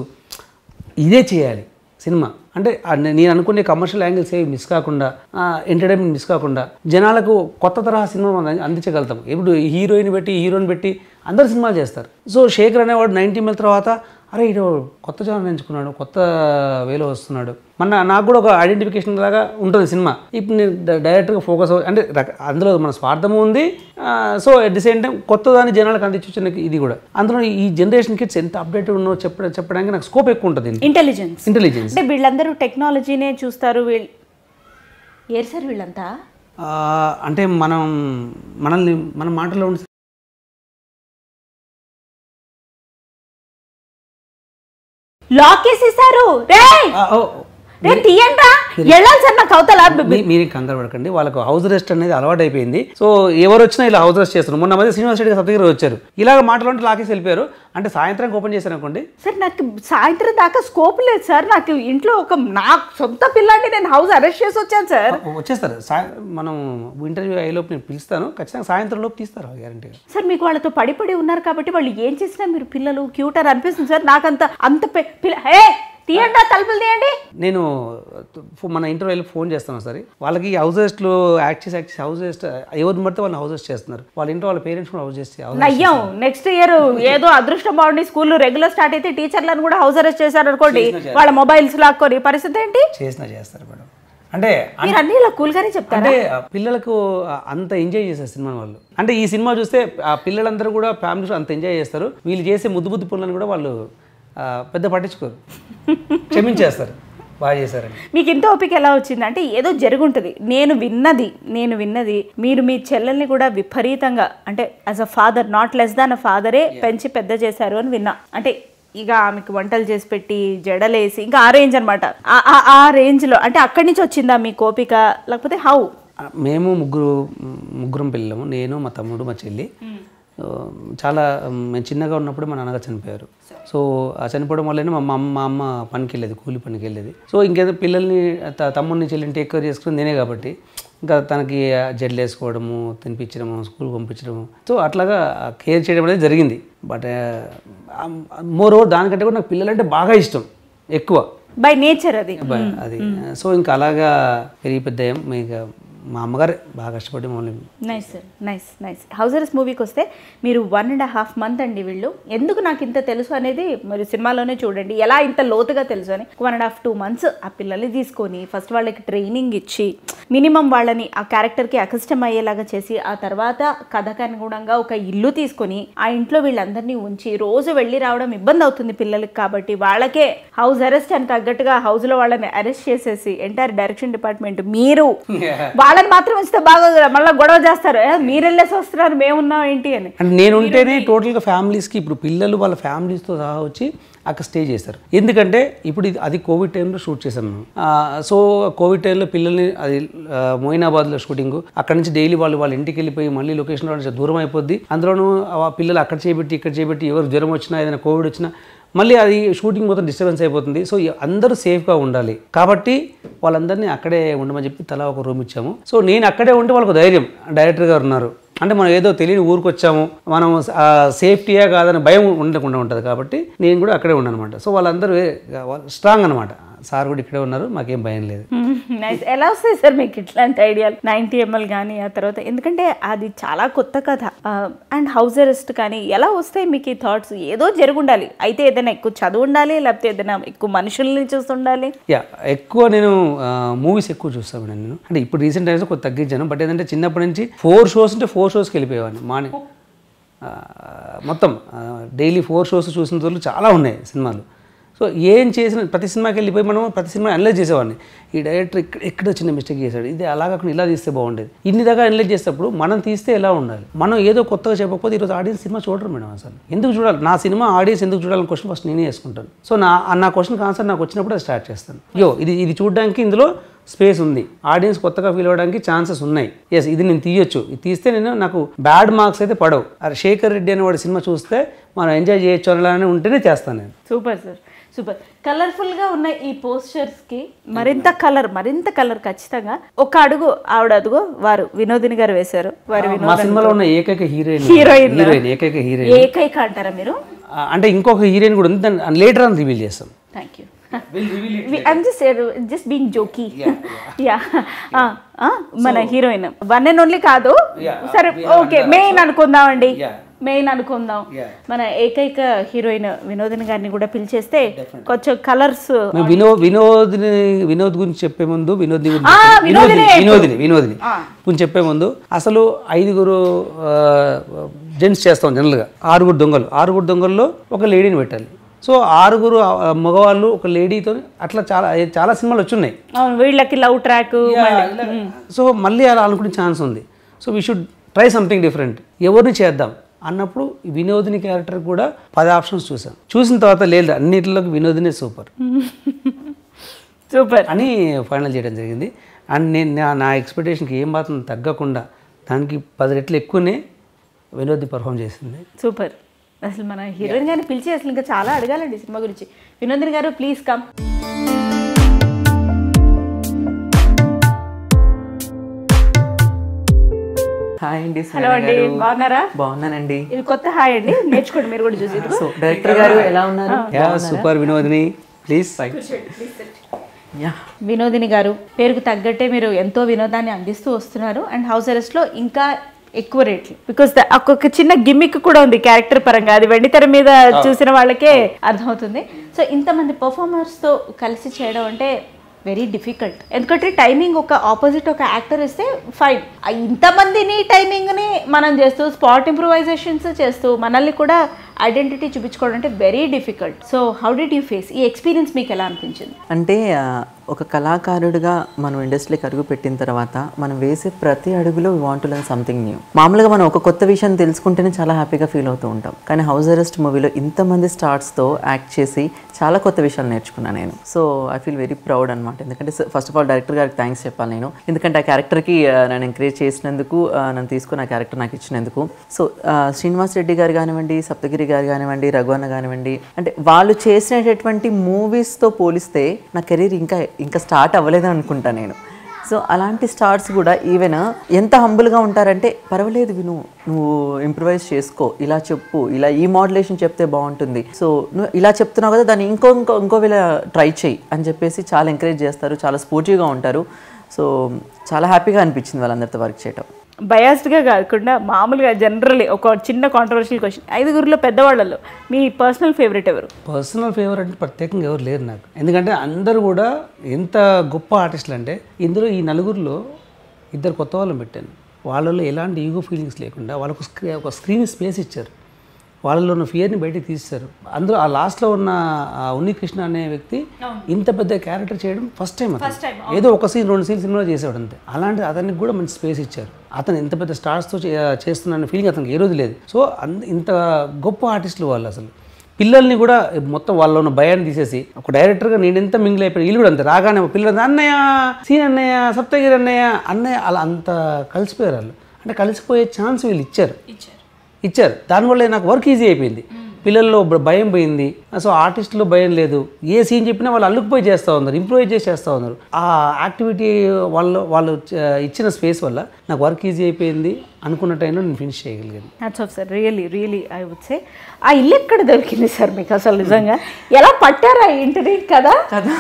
ఇదే చేయాలి సినిమా అంటే ఆ నే- నేను అనుకునే కమర్షియల్ యాంగిల్స్ ఏవి మిస్ కాకుండా ఎంటర్టైన్మెంట్ మిస్ కాకుండా జనాలకు కొత్త తరహా సినిమా మనం అంది- అందించగలుగుతాం ఇప్పుడు హీరోయిన్ పెట్టి హీరోని పెట్టి అందరు సినిమాలు చేస్తారు సో శేఖర్ అనేవాడు నైన్టీ ఎంఎల్ తర్వాత అరే ఇటు కొత్త జనం ఎంచుకున్నాడు కొత్త వేలో వస్తున్నాడు మన నాకు కూడా ఒక ఐడెంటిఫికేషన్ లాగా ఉంటుంది సినిమా ఇప్పుడు నేను డ- డైరెక్ట్గా ఫోకస్ అవ్వ అంటే రక- అందులో మన స్వార్థము ఉంది so at the same time కొత్త దాన్ని జనాలకు అందించిన ఇది కూడా అందులో ఈ జనరేషన్ కిడ్స్ ఎంత అప్డేట్ ఉన్నో చెప్ప చెప్పడానికి నాకు స్కోప్ ఎక్కువ ఉంటుంది ఇంటెలిజెన్స్ ఇంటెలిజెన్స్ అంటే వీళ్ళందరూ టెక్నాలజీనే చూస్తారు వీళ్ళు ఏరు సార్ వీళ్ళంతా ఆ, అంటే మనం మనల్ని మన మాటలో ఉండి లాక్ వేసేసారు రే ఆ, ఓ, రే తీయండి వెళ్ళాలి సార్ నాకు అవతల మీ- మీరేం కంగారు పడకండి వాళ్ళకు హౌస్ రెస్ట్ అనేది అలవాటు అయిపోయింది సో ఎవరు వచ్చినా ఇలా హౌస్ రెస్ట్ చేస్తున్నారు మొన్న మధ్య శ్రీనివాస్ రెడ్డి సత్యగిరి వచ్చారు ఇలాగ మాటలు లాకేసి వెళ్ళిపోయారు అంటే సాయంత్రం ఓపెన్ చేశారు అనుకోండి సార్ నాకు సాయంత్రం దాకా స్కోప్ లేదు సార్ నాకు ఇంట్లో ఒక నా సొంత పిల్లాన్ని నేను హౌస్ అరెస్ట్ చేసి వచ్చాను సార్ వచ్చేస్తారు సాయ- మనం ఇంటర్వ్యూ అయ్యేలోపు నేను పిలుస్తాను ఖచ్చితంగా సాయంత్రం లోపు తీస్తారు గ్యారంటీగా సార్ మీకు వాళ్ళతో పడి పడి ఉన్నారు కాబట్టి వాళ్ళు ఏం చేసినా మీరు పిల్లలు క్యూట్ అని అనిపిస్తుంది సార్ నాకంత అంత పె- పిల్ల హే తీయండి ఆ తలుపులు తీయండి నేను ఫో- మన ఇంటర్వ్యూలో ఫోన్ చేస్తాను సరే వాళ్ళకి హౌస్ రెస్ట్లో యాక్ట్ చేసి యాక్ట్ చేసి హౌస్ రెస్ట్ ఎవరిని పడితే వాళ్ళని హౌస్ రెస్ట్ చేస్తున్నారు వాళ్ళ ఇంట్లో వాళ్ళ పేరెంట్స్ కూడా హౌస్ చేస్తే house arrest నయ్యం నెక్స్ట్ ఇయర్ ఏదో అదృష్టం బాగుండి స్కూల్ రెగ్యులర్ స్టార్ట్ అయితే టీచర్లను కూడా హౌస్ అరెస్ట్ చేశారు అనుకోండి వాళ్ళ మొబైల్స్ లాక్కొని పరిస్థితి ఏంటి చేసినా చేస్తారు మేడం అంటే మీరు అన్ని ఇలా కూల్గానే చెప్తారా అంటే ఆ పిల్లలకు ఆ అంత ఎంజాయ్ చేస్తారు సినిమా వాళ్ళు అంటే ఈ సినిమా చూస్తే ఆ పిల్లలందరూ కూడా ఫ్యామిలీస్ అంత ఎంజాయ్ చేస్తారు వీళ్ళు చేసే ముద్దు ముద్దు పనులను కూడా వాళ్ళు ఆ, పెద్ద పట్టించుకోరు క్షమించేస్తారు బాగా చేశారని మీకు ఇంత ఓపిక ఎలా వచ్చింది అంటే ఏదో జరుగుంటుంది నేను విన్నది నేను విన్నది మీరు మీ చెల్లెల్ని కూడా విపరీతంగా అంటే as a father not less than a ఫాదరే పెంచి పెద్ద చేశారు అని విన్నా అంటే ఇక ఆమెకు వంటలు చేసి పెట్టి జడలేసి ఇంకా ఆ రేంజ్ అనమాట ఆ రేంజ్లో అంటే అక్కడి నుంచి వచ్చిందా మీ కోపిక లేకపోతే హౌ ఆ, మేము ముగ్గురు ముగ్గురం పిల్లలము నేను మా తమ్ముడు మా చెల్లి ఆ, చాలా ఉమ్, మేము చిన్నగా ఉన్నప్పుడు మా నాన్నగారు చనిపోయారు సో ఆ చనిపోవడం వల్లనే మా అమ్మ మా అమ్మ పనికి వెళ్ళేది కూలి పనికి వెళ్ళేది సో ఇంకేదో పిల్లల్ని త- తమ్ముడిని చెల్లిని టేక్ కేర్ చేసుకుని నేనే కాబట్టి ఇంకా తనకి ఆ జడ్లు వేసుకోవడము తినిపించడము స్కూల్ పంపించడము సో అట్లాగా కేర్ చేయడం అనేది జరిగింది బట్ మోర్ ఓవర్ దానికంటే కూడా నాకు పిల్లలంటే బాగా ఇష్టం ఎక్కువ బై నేచర్ అది బ- అది సో ఇంకా అలాగా పెరిగి పెద్ద అయ్యాం మీకు మా అమ్మగారే బాగా కష్టపడి మమ్మల్ని నైస్ సార్ నైస్ నైస్ హౌజర్స్ మూవీకి వస్తే మీరు వన్ అండ్ హాఫ్ మంత్ అండి వీళ్ళు ఎందుకు నాకు ఇంత తెలుసు అనేది మరి సినిమాలోనే చూడండి ఎలా ఇంత లోతుగా తెలుసు అని one and half two months ఆ పిల్లల్ని తీసుకొని ఫస్ట్ వాళ్ళకి ట్రైనింగ్ ఇచ్చి మినిమం వాళ్ళని ఆ క్యారెక్టర్కి అకష్టం అయ్యేలాగా చేసి ఆ తర్వాత కథకు అనుగుణంగా ఒక ఇల్లు తీసుకొని ఆ ఇంట్లో వీళ్ళందరినీ ఉంచి రోజు వెళ్ళి రావడం ఇబ్బంది అవుతుంది పిల్లలకి కాబట్టి వాళ్ళకే హౌస్ అరెస్ట్ అని తగ్గట్టుగా హౌస్లో వాళ్ళని అరెస్ట్ చేసేసి ఎంటైర్ డైరెక్షన్ డిపార్ట్మెంట్ మీరు వాళ్ళని మాత్రం ఇస్తే బాగా మళ్ళీ గొడవ చేస్తారు "ఏ, మీరు వెళ్ళేసి వస్తున్నారు మేమున్నాం ఏంటి అని అంటే నేను ఉంటేనే టోటల్గా ఫ్యామిలీస్కి ఇప్పుడు పిల్లలు వాళ్ళ ఫ్యామిలీస్తో సహా వచ్చి అక్కడ స్టే చేస్తారు ఎందుకంటే ఇప్పుడు ఇది అది కోవిడ్ టైంలో షూట్ చేశాను మేము ఆ, సో కోవిడ్ టైంలో పిల్లల్ని అది ఆ, మోయినాబాద్లో షూటింగ్ అక్కడ నుంచి డైలీ వాళ్ళు వాళ్ళ ఇంటికి వెళ్ళిపోయి మళ్ళీ లొకేషన్లో నుంచి దూరం అయిపోద్ది అందులోనూ ఆ పిల్లలు అక్కడ చేయబెట్టి ఇక్కడ చేయబెట్టి ఎవరు జ్వరం వచ్చినా ఏదైనా కోవిడ్ వచ్చినా మళ్ళీ అది షూటింగ్ మొత్తం డిస్టర్బెన్స్ అయిపోతుంది సో ఈ- అందరూ సేఫ్గా ఉండాలి కాబట్టి వాళ్ళందరినీ అక్కడే ఉండమని చెప్పి తలా ఒక రూమ్ ఇచ్చాము సో నేను అక్కడే ఉంటే వాళ్ళకు ధైర్యం డైరెక్టర్ గారు ఉన్నారు అంటే మనం ఏదో తెలియని ఊరికి వచ్చాము మనం సేఫ్టీయా కాదని భయం ఉండకుండా ఉంటుంది కాబట్టి నేను కూడా అక్కడే ఉన్నాను అనమాట సో వాళ్ళందరూ స్ట్రాంగ్ అనమాట సార్ కూడా ఇక్కడే ఉన్నారు మాకేం భయం లేదు నైస్ ఎలా వస్తాయి సార్ మీకు ఇట్లాంటి ఐడియాలు నైంటీ ఎంఎల్ కానీ ఆ తర్వాత ఎందుకంటే అది చాలా కొత్త కథ అండ్ హౌస్ అరెస్ట్ కానీ ఎలా వస్తాయి మీకు ఈ థాట్స్ ఏదో జరుగుండాలి అయితే ఏదైనా ఎక్కువ చదువు ఉండాలి లేకపోతే ఏదైనా ఎక్కువ మనుషుల్ని చూస్తుండాలి యా ఎక్కువ నేను మూవీస్ ఎక్కువ చూస్తాను మేడం నేను అంటే ఇప్పుడు రీసెంట్ టైమ్స్ కొంచెం తగ్గించాను బట్ ఏంటంటే చిన్నప్పటి నుంచి ఫోర్ షోస్ ఉంటే ఫోర్ షోస్కి వెళ్ళిపోయేవాడిని మార్నింగ్ ఆ, మొత్తం డైలీ ఫోర్ షోస్ చూసిన రోజులు చాలా ఉన్నాయి సినిమాలు సో ఏం చేసిన ప్రతి సినిమాకి వెళ్ళిపోయి మనం ప్రతి సినిమా అనలైజ్ చేసేవాడిని ఈ డైరెక్టర్ ఇక్కడ ఎక్కడ చిన్న మిస్టేక్ చేశాడు ఇది అలా కాకుండా ఇలా తీస్తే బాగుండేది ఇన్ని దాకా అనలైజ్ చేసేటప్పుడు మనం తీస్తే ఎలా ఉండాలి మనం ఏదో కొత్తగా చెప్పకపోతే ఈరోజు ఆడియన్స్ సినిమా చూడరు మేడం అసలు ఎందుకు చూడాలి నా సినిమా ఆడియన్స్ ఎందుకు చూడాలని క్వశ్చన్ ఫస్ట్ నేనే వేసుకుంటాను సో నా నా క్వశ్చన్కి ఆన్సర్ నాకు వచ్చినప్పుడు అది స్టార్ట్ చేస్తాను యో ఇది ఇది చూడడానికి ఇందులో స్పేస్ ఉంది ఆడియన్స్ కొత్తగా ఫీల్ అవ్వడానికి ఛాన్సెస్ ఉన్నాయి ఎస్ ఇది నేను తీయొచ్చు ఇది తీస్తే నేను నాకు బ్యాడ్ మార్క్స్ అయితే పడవు అరే శేఖర్ రెడ్డి అనే వాడి సినిమా చూస్తే మనం ఎంజాయ్ చేయొచ్చు అని ఉంటేనే చేస్తాను నేను సూపర్ సార్ సూపర్ కలర్ఫుల్గా ఉన్న ఈ పోస్టర్స్కి మరింత కలర్ మరింత కలర్ ఖచ్చితంగా ఒక అడుగు ఆవిడ అడుగు వారు వినోదిని గారు వేశారు వారు మా సినిమాలో ఉన్న ఏకైక హీరోయిన్ హీరోయిన్ హీరోయిన్ ఏకైక హీరోయిన్ ఏకైక అంటారా మీరు అంటే ఇంకొక హీరోయిన్ కూడా ఉంది దాన్ని లేటర్ అని రివీల్ చేస్తాం thank you I'm just just being jokey yeah మన హీరోయిన్ వన్ అండ్ ఓన్లీ కాదు సరే ఓకే మెయిన్ అనుకుందామండి మెయిన్ అనుకుందాం మన ఏకైక హీరోయిన్ వినోదిని గారిని కూడా పిలిచేస్తే కొంచెం కలర్స్ మేము వినో వినోద్ని వినోద్ గురించి చెప్పే ముందు వినోద్ని గురించి ఆ, చెప్పే- వినోదినే వినోదిని వినోదిని గురించి చెప్పే ముందు అసలు ఐదుగురు జెంట్స్ చేస్తాం జనరల్గా ఆరుగురు దొంగలు ఆరుగురు దొంగల్లో ఒక లేడీని పెట్టాలి సో ఆరుగురు ఆ, మగవాళ్ళు ఒక లేడీతో అట్లా చాలా చాలా సినిమాలు వచ్చున్నాయి అవును వీళ్ళకి లవ్ ట్రాక్ సో మళ్ళీ అలా అనుకునే ఛాన్స్ ఉంది so we should try something different ఎవరిని చేద్దాం అన్నప్పుడు ఈ వినోదిని క్యారెక్టర్ కూడా పది ఆప్షన్స్ చూసాం చూసిన తర్వాత లేదు అన్నిటిలోకి వినోదినే సూపర్ సూపర్ అని ఫైనల్ చేయడం జరిగింది అండ్ నేను నా- నా ఎక్స్పెక్టేషన్కి ఏం మాత్రం తగ్గకుండా దానికి పది రెట్లు ఎక్కువనే వినోద్ని పర్ఫామ్ చేసింది సూపర్ అసలు మన హీరోయిన్ గారిని పిలిచి అసలు ఇంకా చాలా అడగాలండి ఈ సినిమా గురించి వినోదిని గారు ప్లీజ్ కమ్ హాయ్ అండి హలో సునైన అండి గారు. బాగున్నారా బాగున్నానండి ఇది కొత్త హాయ్ అండి నేర్చుకోండి మీరు కూడా చూసి సో డైరెక్టర్ గారు ఎలా ఉన్నారు yeah super Vinodini please yeah Vinodini గారు పేరుకు తగ్గట్టే మీరు ఎంతో వినోదాన్ని అందిస్తూ వస్తున్నారు అండ్ హౌస్ అరెస్ట్లో ఇంకా ఎక్కువ రేట్లు బికాస్ ఒక్కొక్క చిన్న గిమ్మిక్ కూడా ఉంది క్యారెక్టర్ పరంగా అది వెండితెర మీద చూసిన వాళ్ళకే అర్థమవుతుంది సో ఇంతమంది performers తో కలిసి చేయడం అంటే వెరీ డిఫికల్ట్ ఎందుకంటే టైమింగ్ ఒక ఆపోజిట్ ఒక యాక్టర్ ఇస్తే ఫైన్ ఇంతమందిని టైమింగ్ని మనం చేస్తూ స్పాట్ ఇంప్రూవైజేషన్స్ చేస్తూ మనల్ని కూడా ఐడెంటిటీ చూపించుకోవడం అంటే very difficult so how did you face ఈ ఎక్స్పీరియన్స్ మీకు ఎలా అనిపించింది అంటే ఆ, ఒక కళాకారుడిగా మనం ఇండస్ట్రీకి అడుగు పెట్టిన తర్వాత మనం వేసే ప్రతి అడుగులో want to learn something new మామూలుగా మనం ఒక కొత్త విషయం తెలుసుకుంటేనే చాలా హ్యాపీగా ఫీల్ అవుతూ ఉంటాం కానీ హౌస్ అరెస్ట్ మూవీలో ఇంతమంది స్టార్స్తో యాక్ట్ చేసి చాలా కొత్త విషయాలు నేర్చుకున్నాను నేను so I feel very proud అనమాట ఎందుకంటే ఫస్ట్ ఆఫ్ ఆల్ డైరెక్టర్ గారికి థ్యాంక్స్ చెప్పాలి నేను ఎందుకంటే ఆ క్యారెక్టర్కి నన్ను ఎంకరేజ్ చేసినందుకు ఆ, నన్ను తీసుకుని ఆ క్యారెక్టర్ నాకు ఇచ్చినందుకు సో ఆ, శ్రీనివాస్ రెడ్డి గారు కానివ్వండి సప్తగిరి గారు కానివ్వండి రఘువన్న కానివ్వండి అంటే వాళ్ళు చేసినటువంటి మూవీస్తో పోలిస్తే నా కెరీర్ ఇంకా ఇంకా స్టార్ట్ అవ్వలేదు అనుకుంటా నేను సో అలాంటి స్టార్స్ కూడా ఈవెన్ ఎంత హంబుల్గా ఉంటారంటే పర్వాలేదు విను నువ్వు ఇంప్రూవైజ్ చేసుకో ఇలా చెప్పు ఇలా ఈ మోడ్యులేషన్ చెప్తే బాగుంటుంది సో నువ్వు ఇలా చెప్తున్నావు కదా దాన్ని ఇంకో ఇంకో ఇంకో వేళ ట్రై చేయి అని చెప్పేసి చాలా ఎంకరేజ్ చేస్తారు చాలా స్పోర్టివ్గా ఉంటారు సో చాలా హ్యాపీగా అనిపించింది వాళ్ళందరితో వర్క్ చేయటం బయాస్డ్గా కాకుండా మామూలుగా జనరల్లీ ఒక చిన్న కాంట్రవర్షియల్ క్వశ్చన్ ఐదుగురిలో పెద్దవాళ్ళలో మీ పర్సనల్ ఫేవరెట్ ఎవరు పర్సనల్ ఫేవర్ అంటే ప్రత్యేకంగా ఎవరు లేరు నాకు ఎందుకంటే అందరూ కూడా ఎంత గొప్ప ఆర్టిస్టులు అంటే ఇందులో ఈ నలుగురిలో ఇద్దరు కొత్త వాళ్ళని పెట్టాను వాళ్ళలో ఎలాంటి ఈగో ఫీలింగ్స్ లేకుండా వాళ్ళకు స్క్రీ ఒక స్క్రీన్ స్పేస్ ఇచ్చారు వాళ్ళలో ఉన్న ఫియర్ని బయటికి తీస్తారు అందులో ఆ లాస్ట్లో ఉన్న ఆ ఉన్ని కృష్ణ అనే వ్యక్తి ఇంత పెద్ద క్యారెక్టర్ చేయడం ఫస్ట్ టైం అతను ఏదో ఒక సీన్ రెండు సీన్ సినిమాలో చేసేవాడు అంతే అలాంటి అతనికి కూడా మంచి స్పేస్ ఇచ్చారు అతను ఇంత పెద్ద స్టార్స్తో చేస్తున్న ఫీలింగ్ అతనికి ఏ రోజు లేదు సో అంత ఇంత గొప్ప ఆర్టిస్టులు వాళ్ళు అసలు పిల్లల్ని కూడా మొత్తం వాళ్ళలో ఉన్న భయాన్ని తీసేసి ఒక డైరెక్టర్గా నేను ఎంత మింగిల్ అయిపోయి వీళ్ళు కూడా అంతే రాగానే పిల్లలు అన్నయ్య సీన్ అన్నయ్య సప్తగిరి అన్నయ్య అన్నయ్య అలా అంత కలిసిపోయారు వాళ్ళు అంటే కలిసిపోయే ఛాన్స్ వీళ్ళు ఇచ్చారు ఇచ్చారు దానివల్ల నాకు వర్క్ ఈజీ అయిపోయింది పిల్లల్లో భ- భయం పోయింది సో ఆర్టిస్టులో భయం లేదు ఏ సీన్ చెప్పినా వాళ్ళు అల్లుకుపోయి చేస్తూ ఉన్నారు ఇంప్రూవైజ్ చేసి చేస్తూ ఉన్నారు ఆ యాక్టివిటీ వాళ్ళు వాళ్ళు చ- ఇచ్చిన స్పేస్ వల్ల నాకు వర్క్ ఈజీ అయిపోయింది అనుకున్న టైంలో నేను ఫినిష్ చేయగలిగాను hats off sir really really I would say ఆ ఇల్లు ఎక్కడ దొరికింది సార్ మీకు అసలు నిజంగా ఎలా పట్టారా ఈ ఇంటిని కదా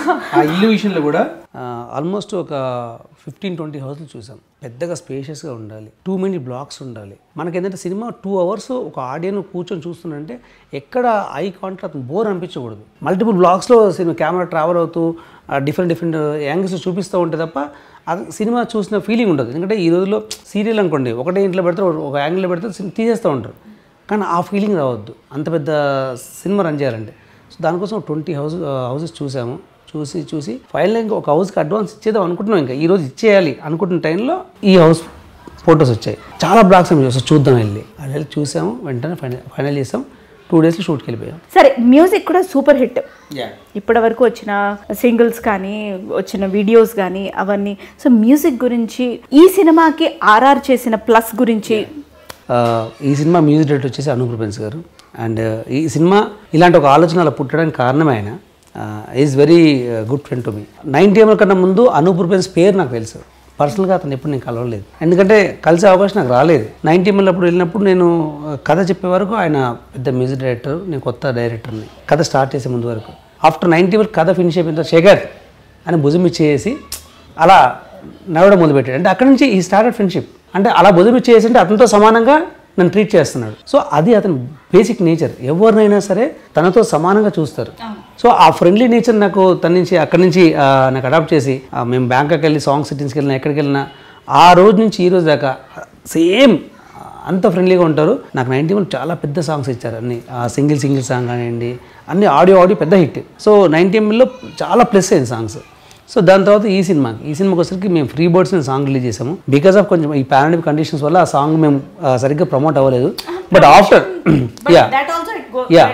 ఆ ఇల్లు విషయంలో కూడా ఆల్మోస్ట్ ఒక ఫిఫ్టీన్ ట్వంటీ హౌస్లు చూసాం పెద్దగా స్పేషియస్గా ఉండాలి టూ మెనీ బ్లాక్స్ ఉండాలి మనకి ఏంటంటే సినిమా టూ అవర్స్ ఒక ఆడియన్ కూర్చొని చూస్తుందంటే ఎక్కడ ఐ కాంటాక్ట్ అతను బోర్ అనిపించకూడదు మల్టిపుల్ బ్లాక్స్లో సినిమా కెమెరా ట్రావెల్ అవుతూ డిఫరెంట్ డిఫరెంట్ యాంగిల్స్ చూపిస్తూ ఉంటే తప్ప అది సినిమా చూసిన ఫీలింగ్ ఉండదు ఎందుకంటే ఈ రోజుల్లో సీరియల్ అనుకోండి ఒకటే ఇంట్లో పెడితే ఒక యాంగిల్లో పెడితే సినిమా తీసేస్తూ ఉంటారు కానీ ఆ ఫీలింగ్ రావద్దు అంత పెద్ద సినిమా రన్ చేయాలంటే సో దానికోసం ట్వంటీ హౌస్ హౌసెస్ చూసాము చూసి చూసి ఫైనల్ ఇంకా ఒక హౌస్కి అడ్వాన్స్ ఇచ్చేద్దాం అనుకుంటున్నాం ఇంకా ఈరోజు ఇచ్చేయాలి అనుకుంటున్న టైంలో ఈ హౌస్ ఫొటోస్ వచ్చాయి చాలా బ్లాగ్స్ మేము చూసాం చూద్దాం వెళ్ళి అది వెళ్ళి చూసాము వెంటనే ఫైనల్ ఫైనల్ చేసాం టూ డేస్లో షూట్కి వెళ్ళిపోయాం సరే మ్యూజిక్ కూడా సూపర్ హిట్ ఇప్పటి వరకు వచ్చిన సింగిల్స్ కానీ వచ్చిన వీడియోస్ కానీ అవన్నీ సో మ్యూజిక్ గురించి ఈ సినిమాకి ఆర్ఆర్ చేసిన ప్లస్ గురించి ఆ, ఈ సినిమా మ్యూజిక్ డైరెక్టర్ వచ్చేసి అనూప్ రూపెన్స్ గారు అండ్ ఈ సినిమా ఇలాంటి ఒక ఆలోచన అలా పుట్టడానికి కారణమే ఆయన is very good friend to me ninety ML కన్నా ముందు అనూప్ రూపెన్స్ పేరు నాకు తెలుసు పర్సనల్గా అతను ఎప్పుడు నేను కలవలేదు ఎందుకంటే కలిసే అవకాశం నాకు రాలేదు నైన్టీ ఎంఎల్ అప్పుడు వెళ్ళినప్పుడు నేను ఆ, కథ చెప్పే వరకు ఆయన పెద్ద మ్యూజిక్ డైరెక్టర్ నేను కొత్త డైరెక్టర్ని కథ స్టార్ట్ చేసే ముందు వరకు ఆఫ్టర్ నైన్టీ ఎంఎల్ కథ ఫినిష్ అయిపోయిన తర్వాత శేఖర్ అని భుజం ఇచ్చేసి అలా నవ్వడం మొదలుపెట్టాడు అంటే అక్కడి నుంచి ఈ స్టార్టెడ్ ఫ్రెండ్షిప్ అంటే అలా భుజం ఇచ్చేసి అంటే అతనితో సమానంగా నన్ను ట్రీట్ చేస్తున్నాడు సో అది అతని బేసిక్ నేచర్ ఎవరినైనా సరే తనతో సమానంగా చూస్తారు సో ఆ ఫ్రెండ్లీ నేచర్ నాకు తన నుంచి అక్కడి నుంచి ఆ, నాకు అడాప్ట్ చేసి ఆ, మేము బ్యాంకాక్ వెళ్ళి సాంగ్ సిట్టింగ్స్కి వెళ్ళినా ఎక్కడికి వెళ్ళినా ఆ రోజు నుంచి ఈ రోజు దాకా సేమ్ అంత ఫ్రెండ్లీగా ఉంటారు నాకు నైన్టీ వన్ చాలా పెద్ద సాంగ్స్ ఇచ్చారు అన్ని సింగిల్ సింగిల్ సాంగ్ కానివ్వండి అన్ని ఆడియో ఆడియో పెద్ద హిట్ సో నైన్టీ ఎంఎల్లో చాలా ప్లస్ అయింది సాంగ్స్ సో దాని తర్వాత ఈ సినిమాకి ఈ సినిమాకి వచ్చరికి మేము ఫ్రీ బర్డ్స్ అని సాంగ్ రిలీజ్ చేసాము బికాస్ ఆఫ్ కొంచెం ఈ పారాడిక్ కండిషన్స్ వల్ల ఆ సాంగ్ మేము ఆ, సరిగ్గా ప్రమోట్ అవ్వలేదు but after yeah that also it go yeah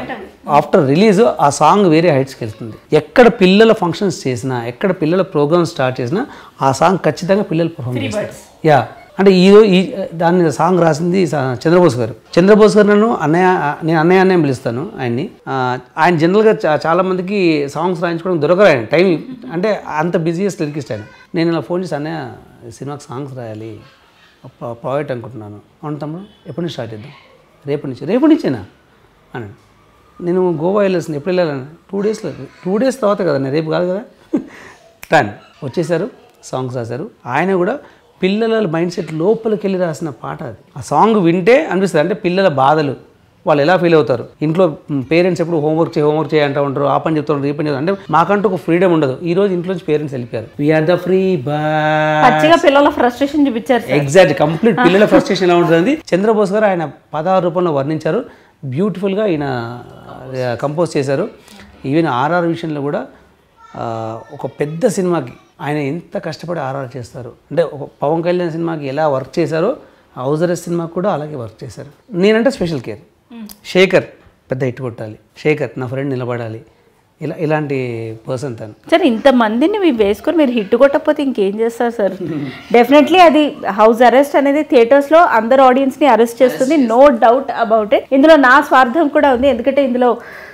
after release ఆ సాంగ్ వేరే హైట్స్కి వెళ్తుంది ఎక్కడ పిల్లల ఫంక్షన్స్ చేసినా ఎక్కడ పిల్లల ప్రోగ్రామ్స్ స్టార్ట్ చేసినా ఆ సాంగ్ ఖచ్చితంగా పిల్లలు పర్ఫామ్ చేస్తారు యా అంటే ఈ ఈ దాన్ని సాంగ్ రాసింది స- చంద్రబోస్ గారు చంద్రబోస్ గారు నన్ను అన్నయ్య నేను అన్నయ్య అన్నయ్య పిలుస్తాను ఆయన్ని ఆ, ఆయన జనరల్గా చా- చాలా మందికి సాంగ్స్ రాయించుకోవడం దొరకరు ఆయన టైం అంటే అంత బిజీయెస్ట్ లిరికిస్ట్ ఆయన నేను ఇలా ఫోన్ చేసి అన్నయ్య ఈ సినిమాకి సాంగ్స్ రాయాలి ఒక ప్రాజెక్ట్ అనుకుంటున్నాను అవును తమ్ముడు ఎప్పటి నుంచి స్టార్ట్ చేద్దాం రేపటి నుంచి రేపటి నుంచేనా అన్నాడు నేను గోవా వెళ్ళాల్సింది ఎప్పుడు వెళ్ళాలని టూ డేస్లో టూ డేస్ తర్వాత కదా నేను రేపు కాదు కదా రాను వచ్చేసారు సాంగ్స్ రాశారు ఆయన కూడా పిల్లల మైండ్ సెట్ లోపలికి వెళ్ళి రాసిన పాట అది ఆ సాంగ్ వింటే అనిపిస్తుంది అంటే పిల్లల బాధలు వాళ్ళు ఎలా ఫీల్ అవుతారు ఇంట్లో పేరెంట్స్ ఎప్పుడు హోంవర్క్ చేయి హోంవర్క్ చేయి అంటూ ఉంటారు ఆ పని చెప్తారు ఈ పని చెప్తారు అంటే మాకంటూ ఒక ఫ్రీడమ్ ఉండదు ఈ రోజు ఇంట్లోంచి పేరెంట్స్ వెళ్ళిపోయారు వీఆర్ ద ఫ్రీ బా పచ్చిగా పిల్లల ఫ్రస్ట్రేషన్ చూపించారు సార్ ఎగ్జాక్ట్ కంప్లీట్ పిల్లల ఫ్రస్ట్రేషన్ ఎలా ఉంటుంది చంద్రబోస్ గారు ఆయన పదహారు రూపంలో వర్ణించారు బ్యూటిఫుల్గా ఈయన కంపోజ్ చేశారు ఈవెన్ ఆర్ఆర్ విషయంలో కూడా ఆ, ఒక పెద్ద సినిమాకి ఆయన ఎంత కష్టపడి ఆర్ఆర్ చేస్తారు అంటే ఒక పవన్ కళ్యాణ్ సినిమాకి ఎలా వర్క్ చేశారో హౌజరస్ సినిమాకి కూడా అలాగే వర్క్ చేశారు నేనంటే స్పెషల్ కేర్ శేఖర్ పెద్ద హిట్ కొట్టాలి శేఖర్ నా ఫ్రెండ్ నిలబడాలి ఇలా ఇలాంటి పర్సన్ తను సార్ ఇంతమందిని మీరు వేసుకొని మీరు హిట్ కొట్టకపోతే ఇంకేం చేస్తారు సార్ డెఫినెట్లీ అది హౌస్ అరెస్ట్ అనేది థియేటర్స్ లో అందరు ఆడియన్స్ ని అరెస్ట్ చేస్తుంది నో డౌట్ అబౌట్ ఇట్ ఇందులో నా స్వార్థం కూడా ఉంది ఎందుకంటే ఇందులో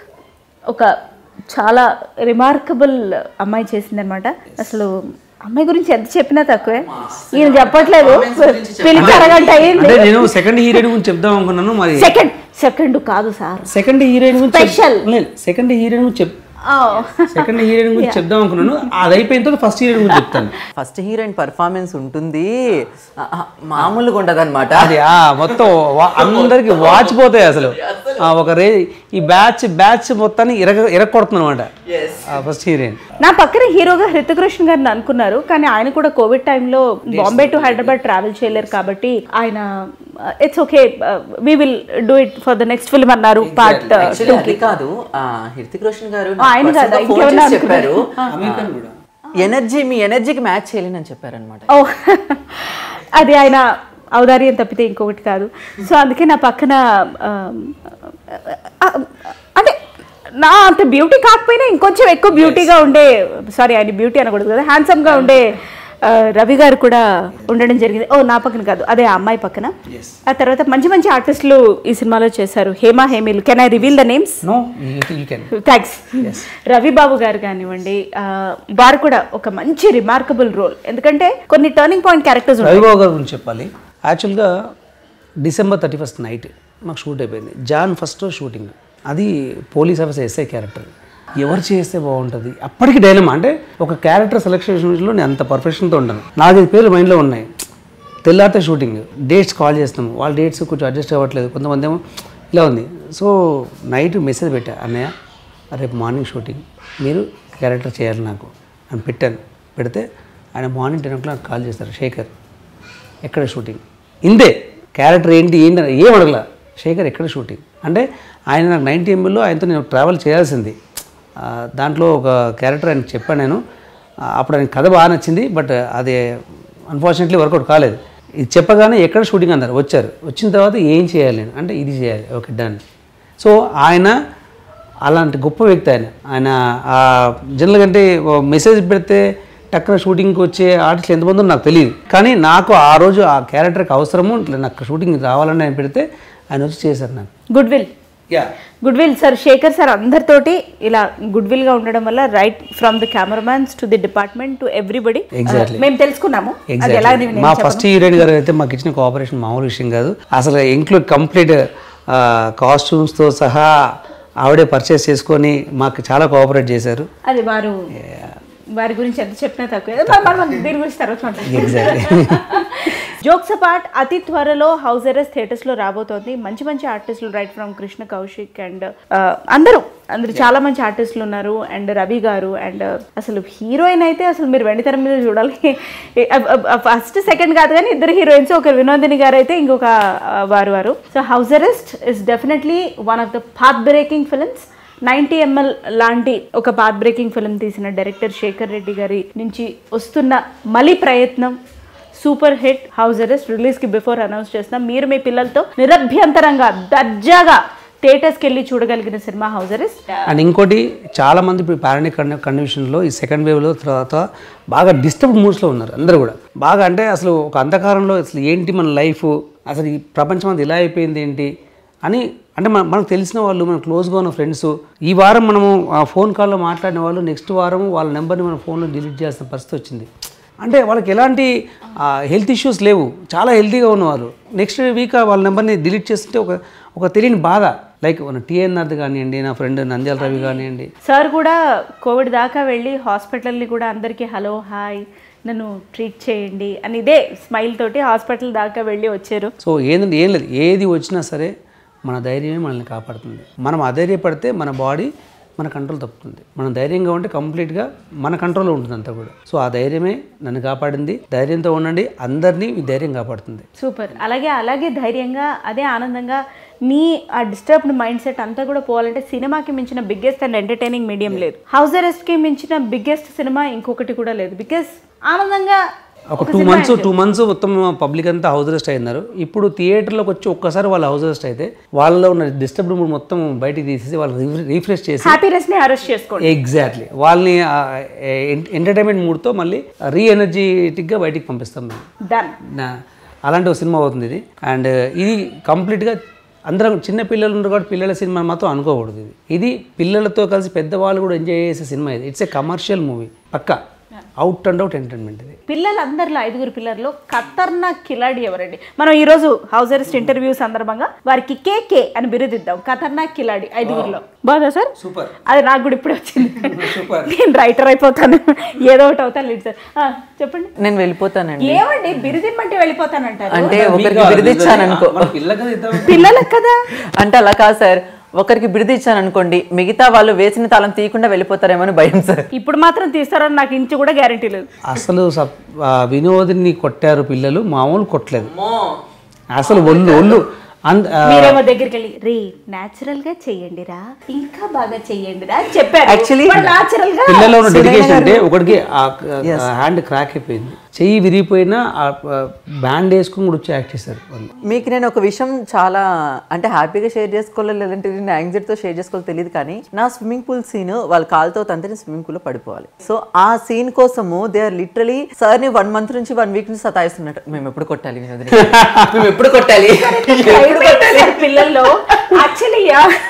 ఒక చాలా రిమార్కబుల్ అమ్మాయి చేసిందనమాట అసలు అమ్మాయి గురించి ఎంత చెప్పినా తక్కువే ఈయన చెప్పట్లేదు పిలిచి అరగంట అయ్యింది అంటే నేను సెకండ్ హీరోయిన్ గురించి చెప్దాం అనుకున్నాను మరి సెకండ్ సెకండ్ కాదు సార్ సెకండ్ హీరోయిన్ గురించి Special. సెకండ్ హీరోయిన్ గురించి చెప్ సెకండ్ హీరోయిన్ గురించి చెప్దాం అనుకున్నాను అది అయిపోయిన తర్వాత ఫస్ట్ హీరోయిన్ గురించి చెప్తాను ఫస్ట్ హీరోయిన్ పర్ఫార్మెన్స్ ఉంటుంది ఆ, ఆ, మామూలుగా ఉండదు అనమాట అది ఆ మొత్తం వా- అందరికి వాచిపోతాయి అసలు ఆ, ఒక రే ఈ బ్యాచ్ బ్యాచ్ మొత్తాన్ని ఇరగ ఇరగొడుతుంది అనమాట ఫస్ట్ హీరోయిన్ నా పక్కన హీరోగా హృతిక్ రోషన్ గారిని అనుకున్నారు కానీ ఆయన కూడా కోవిడ్ టైంలో బాంబే టు హైదరాబాద్ ట్రావెల్ చేయలేరు కాబట్టి ఆయన it's okay we will do it for the next film అన్నారు పార్ట్ Actually అది కాదు ఆ, హృతిక్ రోషన్ గారు ఆ, ఆయన నాకు కాదా? personal గా phone ఇంకెవరన్నా చేసి చెప్పారు కూడా ఎనర్జీ మీ ఎనర్జీకి మ్యాచ్ చేయలేనని చెప్పారనమాట ఓ అది ఆయన ఔదార్యం తప్పితే ఇంకొకటి కాదు సో అందుకే నా పక్కన ఆ, ఆ, అంటే నా అంత బ్యూటీ కాకపోయినా ఇంకొంచెం ఎక్కువ బ్యూటీగా ఉండే సారీ ఆయన బ్యూటీ అనకూడదు కదా హ్యాండ్సమ్గా ఉండే ఆ, రవి గారు కూడా ఉండడం జరిగింది ఓ నా పక్కన కాదు అదే ఆ అమ్మాయి పక్కన ఆ తర్వాత మంచి మంచి ఆర్టిస్టులు ఈ సినిమాలో చేశారు హేమా హేమిల్ can I reveal the names no you can thanks Ravi Babu గారు కానివ్వండి ఆ, వారు కూడా ఒక మంచి రిమార్కబుల్ రోల్ ఎందుకంటే కొన్ని టర్నింగ్ పాయింట్ క్యారెక్టర్స్ ఉంటాయి రవిబాబు గారి గురించి చెప్పాలి యాక్చువల్గా డిసెంబర్ థర్టీ ఫస్ట్ నైట్ మాకు షూట్ అయిపోయింది జాన్ ఫస్ట్ షూటింగ్ అది పోలీస్ ఆఫీసర్ ఎస్ఐ క్యారెక్టర్ ఎవరు చేస్తే బాగుంటుంది అప్పటికి డైలమా అంటే ఒక క్యారెక్టర్ సెలెక్షన్ విషయంలో నేను అంత పర్ఫెక్షన్తో ఉంటాను నాలుగైదు పేర్లు మైండ్లో ఉన్నాయి తెల్లారితే షూటింగ్ డేట్స్ కాల్ చేస్తాం వాళ్ళ డేట్స్ కొంచెం అడ్జస్ట్ అవ్వట్లేదు కొంతమంది ఏమో ఇలా ఉంది సో నైట్ మెసేజ్ పెట్టా అన్నయ్య రేపు మార్నింగ్ షూటింగ్ మీరు క్యారెక్టర్ చేయాలి నాకు అని పెట్టాను పెడితే ఆయన morning ten o'clock call చేస్తారు శేఖర్ ఎక్కడ షూటింగ్ ఇందే క్యారెక్టర్ ఏంటి ఏంటి అని ఏం అడగల శేఖర్ ఎక్కడ షూటింగ్ అంటే ఆయన నాకు నైన్టీ ఎంబీలో ఆయనతో నేను ట్రావెల్ చేయాల్సింది ఆ, దాంట్లో ఒక క్యారెక్టర్ ఆయన చెప్పాను నేను ఆ, అప్పుడు ఆయన కథ బాగా నచ్చింది బట్ అది అన్ఫార్చునేట్లీ వర్కౌట్ కాలేదు ఇది చెప్పగానే ఎక్కడ షూటింగ్ అన్నారు వచ్చారు వచ్చిన తర్వాత ఏం చేయాలి నేను అంటే ఇది చేయాలి ఓకే డన్ సో ఆయన అలాంటి గొప్ప వ్యక్తి ఆయన ఆయన ఆ జనరల్గా అంటే మెసేజ్ పెడితే టక్కున షూటింగ్కి వచ్చే ఆర్టిస్టులు ఎంతమంది నాకు తెలియదు కానీ నాకు ఆ రోజు ఆ క్యారెక్టర్కి అవసరము ఇట్లా నాకు షూటింగ్ రావాలని ఆయన పెడితే ఆయన వచ్చి చేశారు నాకు goodwill yeah goodwill sir Shekar sir అందరితోటి ఇలా గుడ్ విల్ గా ఉండడం వల్ల right from the cameramans to the department to everybody Exactly. మేము తెలుసుకున్నాము అది ఎలా అని నేను మా చెప్పను. ఫస్ట్ హీరోయిన్ గారు అయితే మాకు ఇచ్చిన కోఆపరేషన్ మామూలు విషయం కాదు అసలు ఇంక్లూడ్ కంప్లీట్ కాస్ట్యూమ్స్తో సహా ఆవిడే పర్చేస్ చేసుకొని మాకు చాలా కోఆపరేట్ చేశారు అది వారు వారి గురించి ఎంత చెప్పినా తక్కువ మనం- మనం దీని గురించి తర్వాత Exactly. జోక్స్ అపార్ట్ అతి త్వరలో హౌస్ అరెస్ట్ థియేటర్స్ లో రాబోతోంది మంచి మంచి ఆర్టిస్టులు right from Krishna Kaushik and అందరూ అందరు చాలా మంచి ఆర్టిస్టులు ఉన్నారు అండ్ రవి గారు అండ్ అసలు హీరోయిన్ అయితే అసలు మీరు వెండితెర మీద చూడాలి ఫస్ట్ సెకండ్ కాదు కానీ ఇద్దరు హీరోయిన్స్ ఒక వినోదిని గారు అయితే ఇంకొక ఆ, వారు వారు so house arrest is definitely one of the path breaking films ninety ML లాంటి ఒక పాత్ బ్రేకింగ్ ఫిల్మ్ తీసిన డైరెక్టర్ శేఖర్ రెడ్డి గారి నుంచి వస్తున్న మలి ప్రయత్నం సూపర్ హిట్ హౌస్ అరెస్ట్ రిలీజ్కి బిఫోర్ అనౌన్స్ చేస్తున్నాం మీరు మీ పిల్లలతో నిరభ్యంతరంగా దర్జాగా థియేటర్స్కి వెళ్ళి చూడగలిగిన సినిమా హౌస్ అరెస్ట్ అండ్ ఇంకోటి చాలా మంది ఇప్పుడు పారానిక్ కండిషన్లో ఈ సెకండ్ వేవ్లో తర్వాత బాగా డిస్టర్బ్డ్ మూడ్స్లో ఉన్నారు అందరూ కూడా బాగా అంటే అసలు ఒక అంధకారంలో అసలు ఏంటి మన లైఫ్ అసలు ఈ ప్రపంచం అంతా ఇలా అయిపోయింది ఏంటి అని అంటే మన మనకు తెలిసిన వాళ్ళు మన క్లోజ్గా ఉన్న ఫ్రెండ్స్ ఈ వారం మనము ఆ ఫోన్ కాల్లో మాట్లాడిన వాళ్ళు నెక్స్ట్ వారం వాళ్ళ నెంబర్ని మన ఫోన్లో డిలీట్ చేయాల్సిన పరిస్థితి వచ్చింది అంటే వాళ్ళకి ఎలాంటి హెల్త్ ఇష్యూస్ లేవు చాలా హెల్తీగా ఉన్నవారు నెక్స్ట్ వీక్ వాళ్ళ నెంబర్ని డిలీట్ చేస్తుంటే ఒక ఒక తెలియని బాధ లైక్ మన టిఎన్ఆర్ది కానివ్వండి నా ఫ్రెండ్ నంద్యాల రవి కానివ్వండి సార్ కూడా కోవిడ్ దాకా వెళ్ళి హాస్పిటల్ని కూడా అందరికీ హలో హాయ్ నన్ను ట్రీట్ చేయండి అని ఇదే స్మైల్ తోటి హాస్పిటల్ దాకా వెళ్ళి వచ్చారు సో ఏంటంటే ఏం లేదు ఏది వచ్చినా సరే మన ధైర్యమే మనల్ని కాపాడుతుంది మనం అధైర్యపడితే మన బాడీ మన కంట్రోల్ తప్పుతుంది మనం ధైర్యంగా ఉంటే కంప్లీట్గా మన కంట్రోల్లో ఉంటుంది అంతా కూడా సో ఆ ధైర్యమే నన్ను కాపాడింది ధైర్యంతో ఉండండి అందరినీ ఈ ధైర్యం కాపాడుతుంది సూపర్ అలాగే అలాగే ధైర్యంగా అదే ఆనందంగా మీ ఆ డిస్టర్బ్డ్ మైండ్ సెట్ అంతా కూడా పోవాలంటే సినిమాకి మించిన బిగ్గెస్ట్ అండ్ ఎంటర్టైనింగ్ మీడియం లేదు హౌస్ అరెస్ట్కి మించిన బిగ్గెస్ట్ సినిమా ఇంకొకటి కూడా లేదు బికాస్ ఆనందంగా ఒక టూ మంత్స్ టూ మంత్స్ మొత్తం పబ్లిక్ అంతా హౌస్ అరెస్ట్ అయినారు ఇప్పుడు థియేటర్లోకి వచ్చి ఒక్కసారి వాళ్ళు హౌస్ అరెస్ట్ అయితే వాళ్ళలో ఉన్న డిస్టర్బ్డ్ మూడ్ మొత్తం బయటికి తీసేసి వాళ్ళు రీఫ్రెష్ చేసి హ్యాపీనెస్ని అరెస్ట్ చేసుకోండి ఎగ్జాక్ట్లీ వాళ్ళని ఎంటర్టైన్మెంట్ మూడ్తో మళ్ళీ రీ ఎనర్జెటిక్గా బయటికి పంపిస్తాం మేము డన్ నా అలాంటి ఒక సినిమా అవుతుంది ఇది అండ్ ఇది కంప్లీట్గా అందరం చిన్న పిల్లలు ఉన్నారు కాబట్టి పిల్లల సినిమా మాత్రం అనుకోకూడదు ఇది ఇది పిల్లలతో కలిసి పెద్దవాళ్ళు కూడా ఎంజాయ్ చేసే సినిమా ఇది ఇట్స్ ఏ కమర్షియల్ మూవీ పక్కా అవుట్ అండ్ అవుట్ ఎంటర్టైన్మెంట్ ఇది పిల్లలందరిలో ఐదుగురు పిల్లల్లో ఖతర్నాక్ కిలాడి ఎవరండి మనం ఈరోజు హౌస్ అరెస్ట్ ఇంటర్వ్యూ సందర్భంగా వారికి కేకే అని బిరుదిద్దాం ఖతర్నాక్ కిలాడి ఐదుగురిలో బాగుందా సార్ సూపర్ అది నాకు కూడా ఇప్పుడే వచ్చింది నేను రైటర్ అయిపోతాను ఏదో ఒకటి అవుతాను లేదు సార్ ఆ, చెప్పండి నేను వెళ్ళిపోతానండి ఏమండి బిరుదిమ్మంటే వెళ్ళిపోతానంటారు అంటే ఒకరికి బిరుదిచ్చాను అనుకో పిల్లలకు కదా అంటే అలా కాదు సార్ ఒకరికి బిరుదిచ్చాను అనుకోండి మిగతా వాళ్ళు వేసిన తాళం తీయకుండా వెళ్ళిపోతారేమో అని భయం సార్ ఇప్పుడు మాత్రం తీస్తారని నాకు ఇంచు కూడా గ్యారంటీ లేదు అసలు సప్- ఆ వినోదిని కొట్టారు పిల్లలు మామూలు కొట్టలేదు అసలు ఒళ్ళు ఒళ్ళు అంద ఆ, మీరేమో దగ్గరికి వెళ్ళి రే న్యాచురల్ గా చెయ్యండి రా ఇంకా బాగా చెయ్యండి రా అని చెప్పారు Actually, న్యాచురల్ గా పిల్లల్లో ఉన్న డెడికేషన్ అంటే ఒకటికి ఆ హ్యాండ్ క్రాక్ అయిపోయింది చెయ్యి విరిగిపోయినా ఆ బ్యాండ్ వేసుకుని కూడా వచ్చి యాక్ట్ చేశారు వాళ్ళు మీకు నేను ఒక విషయం చాలా అంటే హ్యాపీగా షేర్ చేసుకోవాలో లేదంటే నేను యాంగ్జైటీతో షేర్ చేసుకోవాలో తెలియదు కానీ నా స్విమ్మింగ్ పూల్ సీన్ వాళ్ళ కాలుతో తంతే స్విమ్మింగ్ పూల్ లో పడిపోవాలి సో ఆ సీన్ కోసము దే ఆర్ లిటరలీ సార్ ని వన్ మంత్ నుంచి వన్ వీక్ నుంచి సతాయిస్తున్నట్టు మేము ఎప్పుడు కొట్టాలి వినోదిని? మేము ఎప్పుడు కొట్టాలి ఎప్పుడు కొట్టాలి సార్ పిల్లల్లో యాక్చువల్లీ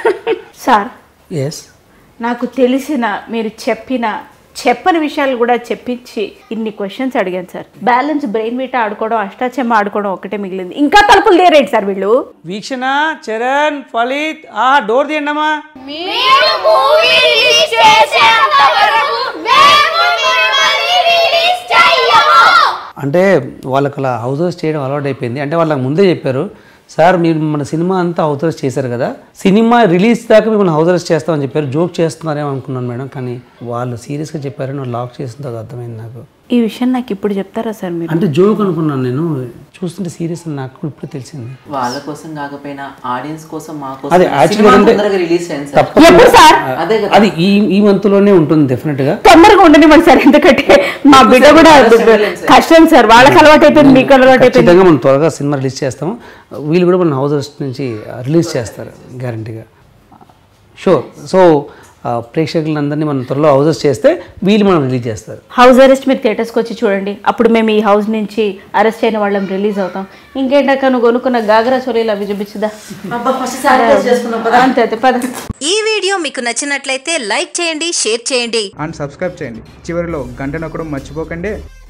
సార్ ఎస్ నాకు తెలిసిన మీరు చెప్పిన చెప్పని విషయాలు కూడా చెప్పించి ఇన్ని క్వశ్చన్స్ అడిగాను సార్ బ్యాలెన్స్ బ్రెయిన్ వీట ఆడుకోవడం అష్టాచెమ్మ ఆడుకోవడం ఒకటే మిగిలింది ఇంకా తలుపులు తీరేంటి సార్ వీళ్ళు వీక్షణ చరణ్ ఫలిత్ ఆ డోర్ తీయండమ్మా మీరు మూవీ రిలీజ్ చేసేంత వరకు మేము మిమ్మల్ని రిలీజ్ చెయ్యము అంటే వాళ్ళకి అలా హౌసెస్ చేయడం అలవాటు అయిపోయింది అంటే వాళ్ళకి ముందే చెప్పారు సార్ మీరు మన సినిమా అంతా హౌసెస్ చేశారు కదా సినిమా రిలీజ్ దాకా మిమ్మల్ని హౌసెస్ చేస్తామని చెప్పారు జోక్ చేస్తున్నారేమో అనుకున్నాను మేడం కానీ వాళ్ళు సీరియస్గా చెప్పారు నువ్వు లాక్ చేసిన తర్వాత అర్థమైంది నాకు ఈ విషయం నాకు ఇప్పుడు చెప్తారా సార్ మీరు అంటే జోక్ అనుకున్నాను నేను చూస్తుంటే సీరియస్ అని నాకు ఇప్పుడు తెలిసింది వాళ్ళ కోసం కాకపోయినా ఆడియన్స్ కోసం మా అదే కోసం యాక్చువల్గా సినిమా అంటే తొందరగా రిలీజ్ చేయండి సార్ తప్పకుండా ఎప్పుడు సార్ అదే కదా. అది ఈ ఈ మంత్లోనే ఉంటుంది డెఫినెట్గా తొందరగా ఉండనివ్వండి సార్ ఎందుకంటే మా బిడ్డ కూడా కష్టం సార్ వాళ్ళకి అలవాటు అయిపోయింది మీకు అలవాటు అయిపోయింది ఖచ్చితంగా మనం త్వరగా సినిమా రిలీజ్ చేస్తాము వీళ్ళు కూడా మన హౌసెస్ నుంచి రిలీజ్ చేస్తారు గ్యారంటీగా షూర్ సో ప్రేక్షకులందరినీ మనం త్వరలో హౌసెస్ చేస్తే వీళ్ళు మనం రిలీజ్ చేస్తారు హౌస్ అరెస్ట్ మీరు థియేటర్స్కి వచ్చి చూడండి అప్పుడు మేము ఈ హౌస్ నుంచి అరెస్ట్ అయిన వాళ్ళం రిలీజ్ అవుతాం ఇంకేంటక్క నువ్వు కొనుక్కున్న గాగరా చోరీలు అవి చూపించుదా అంతే అంతే పద ఈ వీడియో మీకు నచ్చినట్లయితే లైక్ చేయండి షేర్ చేయండి అండ్ సబ్స్క్రైబ్ చేయండి చివరిలో గంట నొక్కడం మర్చిపోకండి